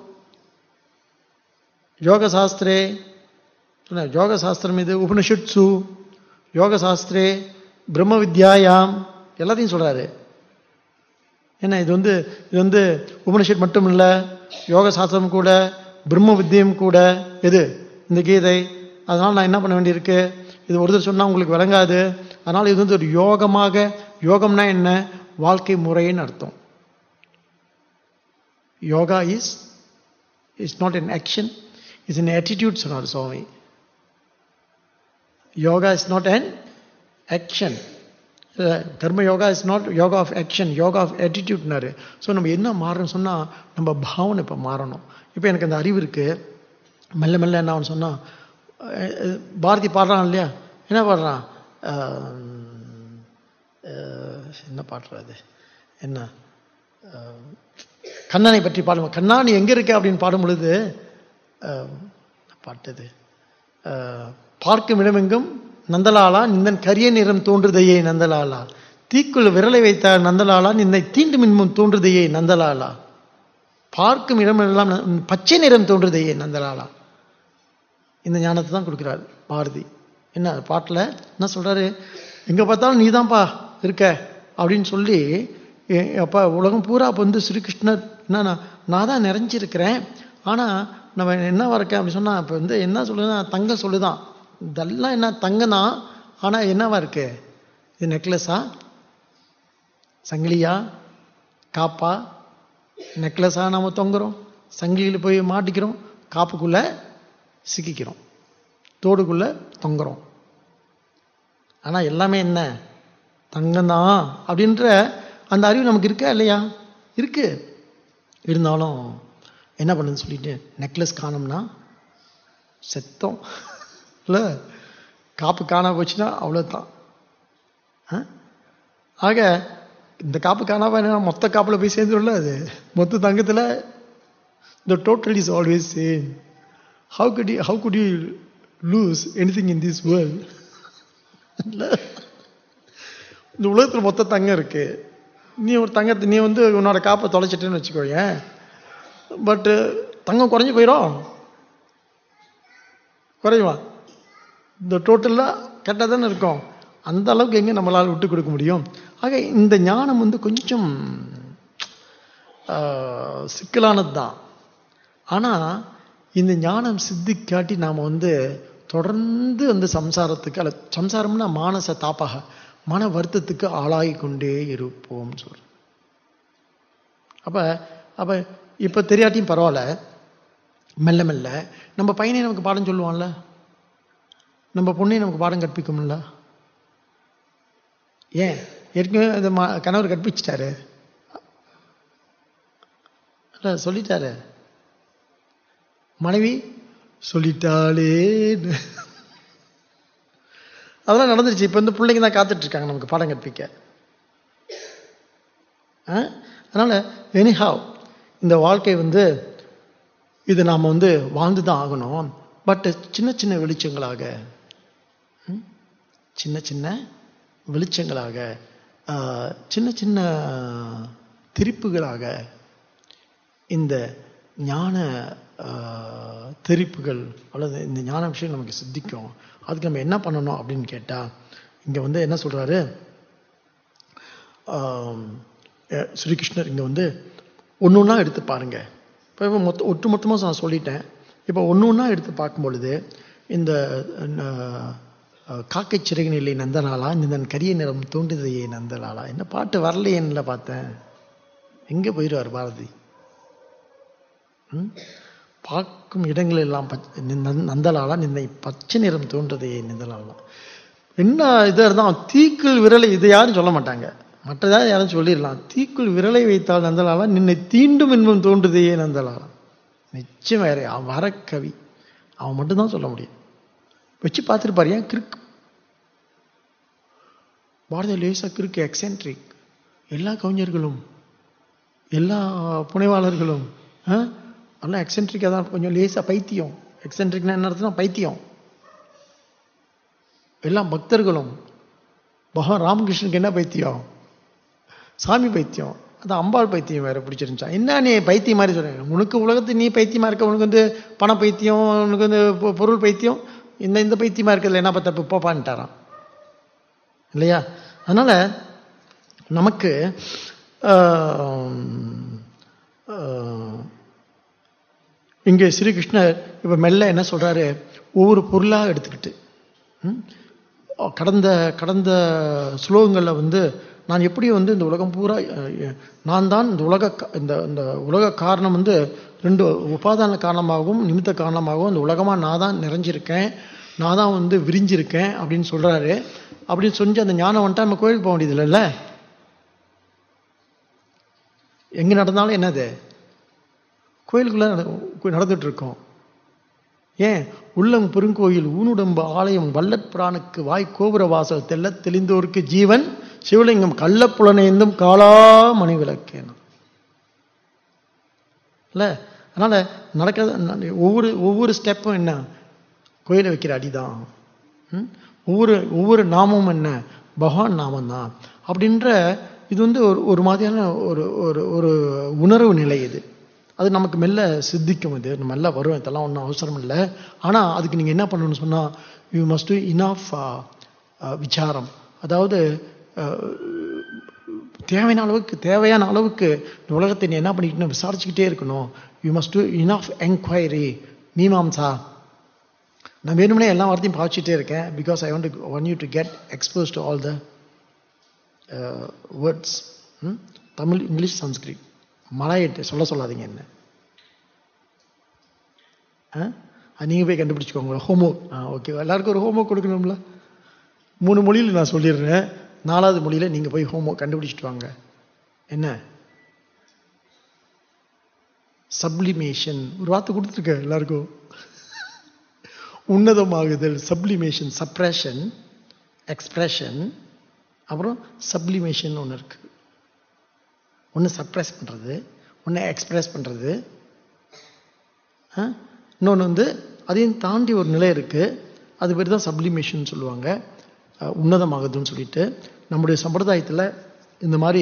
யோக சாஸ்திரே சொன்ன யோக சாஸ்திரம் இது உபனிஷத்சு யோக சாஸ்திரே பிரம்ம வித்யாயாம் எல்லாத்தையும் சொல்றாரு ஏன்னா இது வந்து இது வந்து உபனிஷத் மட்டும் இல்லை யோக சாஸ்திரம் கூட பிரம்ம வித்தியம் கூட எது இந்த கீதை அதனால் நான் என்ன பண்ண வேண்டியிருக்கு இது ஒருத்தர் சொன்னால் உங்களுக்கு விளங்காது அதனால் இது வந்து ஒரு யோகமாக யோகம்னா என்ன வாழ்க்கை முறைன்னு அர்த்தம் yoga is is not an action is an attitude சொன்னார் Swami yoga is not an action karma yoga is not yoga of action yoga of ஆட்டிடியூட்னாரு ஸோ நம்ம என்ன மாறணும் சொன்னால் நம்ம பாவனை இப்போ மாறணும் இப்போ எனக்கு அந்த அறிவு இருக்குது மெல்ல மெல்ல என்ன ஆகும்னு சொன்னால் பாரதி பாடுறான் இல்லையா என்ன பாடுறான் அஹ், அஹ், என்ன பாடுறது என்ன அஹ், கண்ணனை பற்றி பாடும் கண்ணா நீ எங்கே இருக்க அப்படின்னு பாடும் பொழுது அஹ், பாட்டது அஹ், பார்க்கும் இடமெங்கும் நந்தலாலா நிந்தன் கரிய நிறம் தோன்றுதையே நந்தலாலா தீக்குள் விரலை வைத்த நந்தலாலா நின்னை தீண்டும் இன்பம் தோன்றுதையே நந்தலாலா பார்க்கும் இடமெல்லாம் ந- பச்சை நிறம் தோன்றுதையே நந்தலாலா இந்த ஞானத்தை தான் கொடுக்குறாரு பாரதி என்ன பாட்டில் என்ன சொல்றாரு எங்கே பார்த்தாலும் நீ தான்ப்பா இருக்க அப்படின்னு சொல்லி எ- அப்பா உலகம் பூரா இப்போ வந்து ஸ்ரீகிருஷ்ணர் என்ன நான் நான் தான் நிறைஞ்சிருக்கிறேன் ஆனால் நம்ம என்னவா இருக்கேன் அப்படி சொன்னால் இப்போ வந்து என்ன சொல்லுதுன்னா தங்கம் சொல்லுதான் இதெல்லாம் என்ன தங்கம் தான் ஆனால் என்னவா இருக்கு இது நெக்லஸா சங்கிலியா காப்பா நெக்லஸாக நாம தொங்குறோம் சங்கிலியில் போய் மாட்டிக்கிறோம் காப்புக்குள்ளே சிக்கிக்கிறோம் தோடுக்குள்ளே தொங்குறோம் ஆனால் எல்லாமே என்ன தங்கம்தான் அப்படின்ற அந்த அறிவு நமக்கு இருக்கா இல்லையா இருக்கு இருந்தாலும் என்ன பண்ணுன்னு சொல்லிட்டு நெக்லஸ் காணோம்னா செத்தோம் இல்லை காப்பு காணா போச்சுன்னா அவ்வளோதான் ஆ? ஆக இந்த காப்பு காணாம என்ன மொத்த காப்பில் போய் சேர்ந்துரும்ல அது மொத்த தங்கத்தில் the total is always same how could you how could you lose anything in this world இல்ல? இந்த உலகத்தில் மொத்த தங்கம் இருக்கு நீ ஒரு தங்கத்தை நீ வந்து உன்னோட காப்பை தொலைச்சிட்டேன்னு வச்சுக்கோயேன் பட்டு தங்கம் குறைஞ்சு போயிடும் குறையுமா இந்த டோட்டலாக கரெக்டாக தானே இருக்கும் அந்த அளவுக்கு எங்கே நம்மளால் விட்டு கொடுக்க முடியும் ஆக இந்த ஞானம் வந்து கொஞ்சம் ஆஹ், சிக்கலானது தான் ஆனால் இந்த ஞானம் சித்திக்காட்டி நாம் வந்து தொடர்ந்து வந்து சம்சாரத்துக்கு அல்ல சம்சாரம்னா மானச தாப்பாக மன வருத்தத்துக்கு ஆளாகி கொண்டே இருப்போம் சொல்ற அப்போ அப்போ இப்போ தெரியாட்டியும் பரவாயில்ல மெல்ல மெல்ல நம்ம பையனே நமக்கு பாடம் சொல்லுவான்ல நம்ம பொண்ணே நமக்கு பாடம் கற்பிக்கும்ல ஏன் ஏற்கனவே அந்த மா கணவர் கற்பிச்சிட்டாரு இல்ல சொல்லிட்டாரு மனைவி சொல்லிட்டாளே அதெல்லாம் நடந்துருச்சு இப்போ வந்து பிள்ளைங்க தான் காத்துட்டு இருக்காங்க நமக்கு பாடம் கற்பிக்க ஆ? அதனால எனிஹாவ் இந்த வாழ்க்கை வந்து இது நாம் வந்து வாழ்ந்து தான் ஆகணும் பட் சின்ன சின்ன வெளிச்சங்களாக ம்? சின்ன சின்ன வெளிச்சங்களாக ஆ, சின்ன சின்ன திருப்புகளாக இந்த ஞான ஆ, தெரிப்புகள் அல்லது இந்த ஞான விஷயம் நமக்கு சித்திக்கும் அதுக்கு நம்ம என்ன பண்ணணும் அப்படின்னு கேட்டால் இங்கே வந்து என்ன சொல்கிறாரு ஸ்ரீகிருஷ்ணர் இங்கே வந்து ஒன்று ஒன்றா எடுத்து பாருங்க இப்போ மொத்த ஒட்டு மொத்தமாக நான் சொல்லிட்டேன் இப்போ ஒன்று ஒன்றா எடுத்து பார்க்கும் பொழுது இந்த அஹ், அஹ், காக்கை சிறகு நிலை நந்தனாலா இந்த கரிய நிறம் தோன்றுதையே நந்தலாலா என்ன பாட்டு வரலையேன்னுல பார்த்தேன் எங்கே போயிடுவார் பாரதி ம்? பார்க்கும் இடங்கள் எல்லாம் பச்ச- நந்த- நந்தலாலா நின்னை பச்சை நிறம் தோன்றதையே நந்தலாலா என்ன இதாக இருந்தால் தீக்குள் விரலை இதை யாரும் சொல்ல மாட்டாங்க மற்றதாவது யாரும் சொல்லிடலாம் தீக்குள் விரலை வைத்தால் நந்தலாலா நின்னை தீண்டும் என்பம் தோன்றுதையே நந்தலாலா நிச்சயம் வேற அவன் வர கவி அவன் மட்டும்தான் சொல்ல முடியும் வச்சு பார்த்துருப்பாரு ஏன் கிறுக்கு பாரத லேசா கிறுக்கு எக்ஸென்ட்ரிக் எல்லா கவிஞர்களும் எல்லா புனைவாளர்களும் ஆ, எல்லாம் எக்ஸென்ட்ரிக்காக தான் கொஞ்சம் லேசா பைத்தியம் எக்ஸென்ட்ரிக்னா என்ன அர்த்தம்னா பைத்தியம் எல்லா பக்தர்களும் பகவான் ராமகிருஷ்ணனுக்கு என்ன பைத்தியம் சாமி பைத்தியம் அது அம்பாள் பைத்தியம் வேற பிடிச்சிருந்துச்சா என்ன நீ பைத்தியம் மாதிரி சொல்றேன் உனக்கு உலகத்து நீ பைத்தியமா இருக்க உனக்கு வந்து பண பைத்தியம் உனக்கு வந்து பொ- பொருள் பைத்தியம் இந்த இந்த பைத்தியமா இருக்கிறதுல என்ன தப்பு போப்பான்ட்டாராம் இல்லையா அதனால நமக்கு ஆம், ஆ, இங்கே ஸ்ரீகிருஷ்ணர் இப்ப மெல்ல என்ன சொல்றாரு ஒவ்வொரு பொருளா எடுத்துக்கிட்டு ம், கடந்த கடந்த ஸ்லோகங்களில் வந்து நான் எப்படி வந்து இந்த உலகம் பூரா அஹ், நான் தான் இந்த உலக கா- இந்த இந்த உலக காரணம் வந்து ரெண்டு உபாதான காரணமாகவும் நிமித்த காரணமாகவும் இந்த உலகமாக நான் தான் நிறைஞ்சிருக்கேன் நான் தான் வந்து விரிஞ்சிருக்கேன் அப்படின்னு சொல்றாரு அப்படின்னு சொல்லி அந்த ஞானம் வந்துட்டா நம்ம கோயிலுக்கு போக வேண்டியது இல்லைல்ல எங்க நடந்தாலும் என்னது கோயிலுக்குள்ள நட- நடந்துட்டு இருக்கோம் ஏன் உள்ளம் பெருங்கோயில் ஊனுடம்பு ஆலயம் வல்லற்பிரானுக்கு வாய் கோபுர வாசல் தெல்ல தெளிந்தோருக்கு ஜீவன் சிவலிங்கம் கள்ளப்புலனைந்தும் காலா மணி விளக்கேனா இல்ல அதனால நடக்கிறது ஒவ்வொரு ஒவ்வொரு ஸ்டெப்பும் என்ன கோயிலை வைக்கிற அடிதான் ம்? ஒவ்வொரு ஒவ்வொரு நாமமும் என்ன பகவான் நாமம் தான் அப்படின்ற இது வந்து ஒரு ஒரு மாதிரியான ஒரு ஒரு ஒரு உணர்வு நிலை இது அது நமக்கு மெல்ல சித்திக்கும் இது மெல்ல வரும் இதெல்லாம் ஒன்றும் அவசரம் இல்லை ஆனால் அதுக்கு நீங்கள் என்ன பண்ணணும்னு சொன்னால் யூ மஸ்ட் டு இனாஃப் விசாரம் அதாவது அஹ், தேவையான அளவுக்கு தேவையான அளவுக்கு இந்த உலகத்தை நீ என்ன பண்ணிக்கணும் விசாரிச்சுக்கிட்டே இருக்கணும் you must to enough enquiry Mimamsa நான் வேணும்னே எல்லா வார்த்தையும் பாய்ச்சிட்டே இருக்கேன் because I want one you to get expose to all the words Tamil English Sanskrit மலாயிட்டு சொல்ல சொல்லாதீங்க என்ன ஆ? அது நீங்கள் போய் கண்டுபிடிச்சிக்கோங்க ஹோம்ஒர்க் ஆ ஓகே எல்லாருக்கும் ஒரு ஹோம்ஒர்க் கொடுக்கணும்ல மூணு மொழியில் நான் சொல்லிடுறேன் நாலாவது மொழியில் நீங்கள் போய் ஹோம்ஒர்க் கண்டுபிடிச்சிட்டு வாங்க என்ன சப்ளிமேஷன் ஒரு வார்த்தை கொடுத்துருக்கேன் எல்லாருக்கும் உன்னதமாகுதல் சப்ளிமேஷன் சப்ரேஷன் எக்ஸ்பிரஷன் அப்புறம் சப்ளிமேஷன் ஒன்று இருக்கு ஒன்று சப்ரஸ் பண்ணுறது ஒன்று எக்ஸ்பிரஸ் பண்ணுறது இன்னொன்று வந்து அதையும் தாண்டி ஒரு நிலை இருக்கு அது பேர் தான் சப்ளிமேஷன் சொல்லுவாங்க அஹ், உன்னதமாகுதுன்னு சொல்லிட்டு நம்முடைய சம்பிரதாயத்தில் இந்த மாதிரி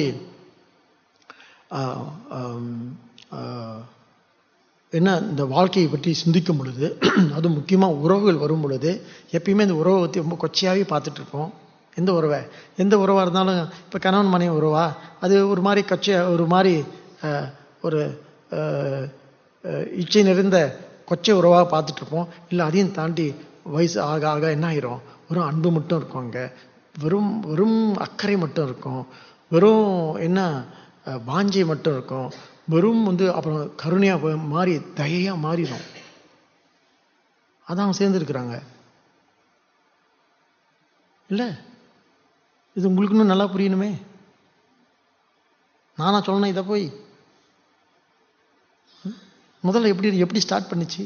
ஆஹ், ஆம், ஆஹ், என்ன இந்த வாழ்க்கையை பற்றி சிந்திக்கும் பொழுது அதுவும் முக்கியமாக உறவுகள் வரும் பொழுது எப்பயுமே இந்த உறவை பற்றி ரொம்ப கொச்சையாகவே பார்த்துட்டு இருப்போம் எந்த உறவை எந்த உறவாக இருந்தாலும் இப்போ கணவன் மனைவி உறவா அது ஒரு மாதிரி கொச்சை ஒரு மாதிரி அஹ், ஒரு அஹ், அஹ், இச்சை நிறைந்த கொச்சை உறவாக பார்த்துட்டு இருப்போம் இல்லை அதையும் தாண்டி வயசு ஆக ஆக என்ன ஆயிரும் வெறும் அன்பு மட்டும் இருக்கும் அங்கே வெறும் வெறும் அக்கறை மட்டும் இருக்கும் வெறும் என்ன அஹ், வாஞ்சை மட்டும் இருக்கும் வெறும் வந்து அப்புறம் கருணையாக போய் மாறி தயையாக மாறிடும் அதான் அவங்க சேர்ந்துருக்குறாங்க இல்லை இது உங்களுக்கு இன்னும் நல்லா புரியணுமே நானா சொல்லணும் இதை போய் ம்? முதல்ல எப்படி எப்படி ஸ்டார்ட் பண்ணுச்சு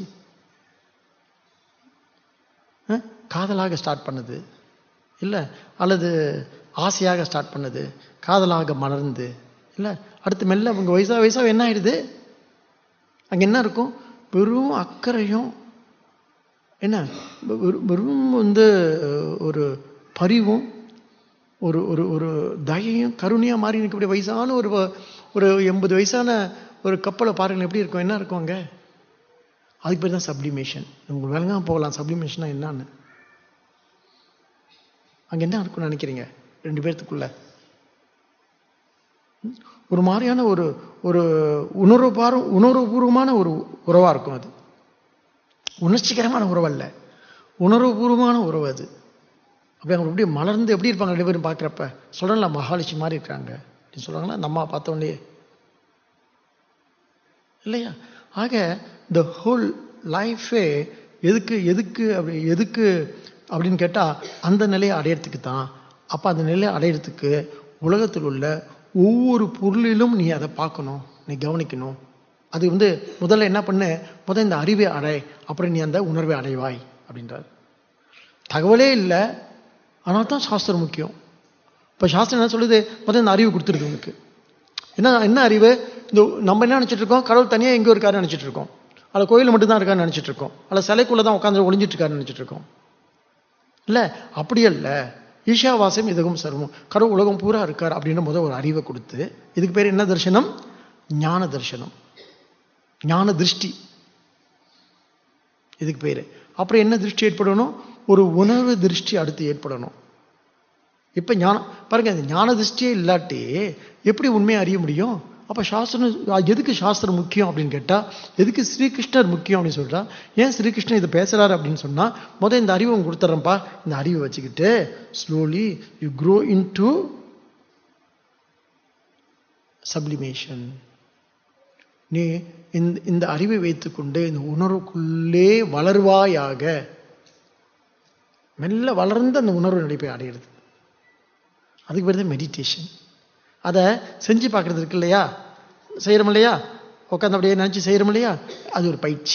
அஹ்? காதலாக ஸ்டார்ட் பண்ணுது இல்லை அல்லது ஆசையாக ஸ்டார்ட் பண்ணுது காதலாக மலர்ந்து இல்லை அடுத்து மெல்ல உங்க வயசா வயசா என்ன ஆயிடுது அங்க என்ன இருக்கும் வெறும் அக்கறையும் என்ன வெறும் வெறும் வந்து அஹ், ஒரு பரிவும் ஒரு ஒரு ஒரு தயையும் கருணையா மாறி இருக்கக்கூடிய வயசான ஒரு வ- ஒரு எண்பது வயசான ஒரு கப்பலை பாருங்கள் எப்படி இருக்கும் என்ன இருக்கும் அங்க அதுக்கு பேர் தான் சப்ளிமேஷன் உங்களுக்கு விளங்காம போகலாம் சப்ளிமேஷனா என்னன்னு அங்க என்ன இருக்கும்னு நினைக்கிறீங்க ரெண்டு பேர்த்துக்குள்ள ம்? ஒரு மாதிரியான ஒரு ஒரு உணர்வுபாரம் உணர்வுபூர்வமான ஒரு உறவா இருக்கும் அது உணர்ச்சிகரமான உறவு அல்ல உணர்வுபூர்வமான உறவு அது அப்படி அவங்க அப்படியே மலர்ந்து எப்படி இருப்பாங்க ரெண்டு பேரும் பார்க்குறப்ப சொல்கிறேன்ல மகாலட்சுமி மாதிரி இருக்காங்க அப்படின்னு சொல்கிறாங்களா நம்ம பார்த்த உடனே இல்லையா ஆக த ஹோல் லைஃபே எதுக்கு எதுக்கு அப்படி எதுக்கு அப்படின்னு கேட்டால் அந்த நிலையை அடையிறதுக்கு தான் அப்போ அந்த நிலையை அடையிறதுக்கு உலகத்தில் உள்ள ஒவ்வொரு பொருளிலும் நீ அதை பார்க்கணும் நீ கவனிக்கணும் அது வந்து முதல்ல என்ன பண்ணு முதல்ல இந்த அறிவை அடை அப்புறம் நீ அந்த உணர்வை அடைவாய் அப்படின்றார் தகவலே இல்லை ஆனால் தான் சாஸ்திரம் முக்கியம் இப்போ சாஸ்திரம் என்ன சொல்லுது முதல்ல இந்த அறிவு கொடுத்துருது உனக்கு என்ன என்ன அறிவு இந்த நம்ம என்ன நினச்சிட்டு இருக்கோம் கடவுள் தனியாக எங்கேயோ இருக்காருன்னு நினச்சிட்டு இருக்கோம் அல்ல கோயில் மட்டும் தான் இருக்காருன்னு நினச்சிட்டு இருக்கோம் அல்ல சிலைக்குள்ளே தான் உட்காந்து ஒளிஞ்சிட்டு இருக்காருன்னு நினச்சிட்டு இருக்கோம் இல்லை அப்படி அல்ல ஈஷாவாசம் இதுவும் சர்வம் கடவுள் உலகம் பூரா இருக்கார் அப்படின்னு முதல் ஒரு அறிவை கொடுத்து இதுக்கு பேர் என்ன தரிசனம் ஞான தரிசனம் ஞான திருஷ்டி இதுக்கு பேர் அப்புறம் என்ன திருஷ்டி ஏற்படணும் ஒரு உணர்வு திருஷ்டி அடுத்து ஏற்படணும் இப்போ ஞானம் பாருங்க இந்த ஞான திருஷ்டியே இல்லாட்டி எப்படி உண்மையை அறிய முடியும் அப்போ சாஸ்திரம் எதுக்கு சாஸ்திரம் முக்கியம் அப்படின்னு கேட்டால் எதுக்கு ஸ்ரீகிருஷ்ணர் முக்கியம் அப்படின்னு சொல்றா ஏன் ஸ்ரீகிருஷ்ணர் இதை பேசுறாரு அப்படின்னு சொன்னால் முதல் இந்த அறிவை உங்களுக்கு கொடுத்துட்றேன்ப்பா இந்த அறிவை வச்சுக்கிட்டு slowly you grow in to sublimation நீ இந்த இந்த அறிவை வைத்துக்கொண்டு இந்த உணர்வுக்குள்ளே வளர்வாயாக மெல்ல வளர்ந்து அந்த உணர்வு நடிப்பை அடையிறது அதுக்கு பேர் தான் மெடிடேஷன் அதை செஞ்சு பார்க்குறது இருக்கு இல்லையா செய்கிறோம் இல்லையா உட்காந்து அப்படியே நினச்சி செய்கிறோம் இல்லையா அது ஒரு பயிற்சி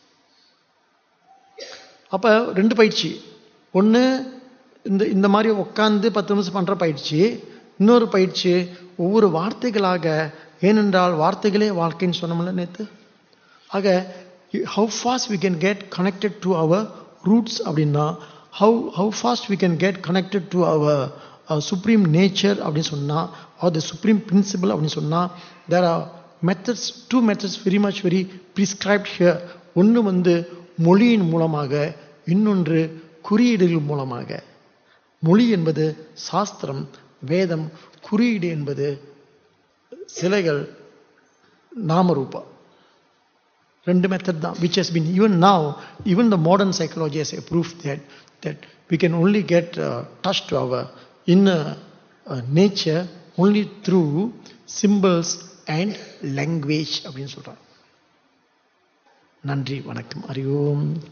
அப்போ ரெண்டு பயிற்சி ஒன்று இந்த இந்த மாதிரி உட்காந்து பத்து நிமிஷம் பண்ணுற பயிற்சி இன்னொரு பயிற்சி ஒவ்வொரு வார்த்தைகளாக ஏனென்றால் வார்த்தைகளே வாழ்க்கைன்னு சொன்னோம்ல நேற்று ஆக how fast we can get connected to our roots அப்படின்னா how how fast we can get connected to our supreme nature அப்படின்னு சொன்னால் ஆர் த சுப்ரீம் பிரின்சிபல் அப்படின்னு சொன்னால் there are methods two methods very much very prescribed here ஒன்று வந்து மொழியின் மூலமாக இன்னொன்று குறியீடுகள் மூலமாக மொழி என்பது சாஸ்திரம் வேதம் குறியீடு என்பது சிலைகள் நாமரூபா ரெண்டு மெத்தட் தான் which has been even now even the modern psychology has a proof that that we can only get touch to our inner uh, nature only through symbols and language அப்படின்னு சொல்றாங்க நன்றி வணக்கம் அறிவோம்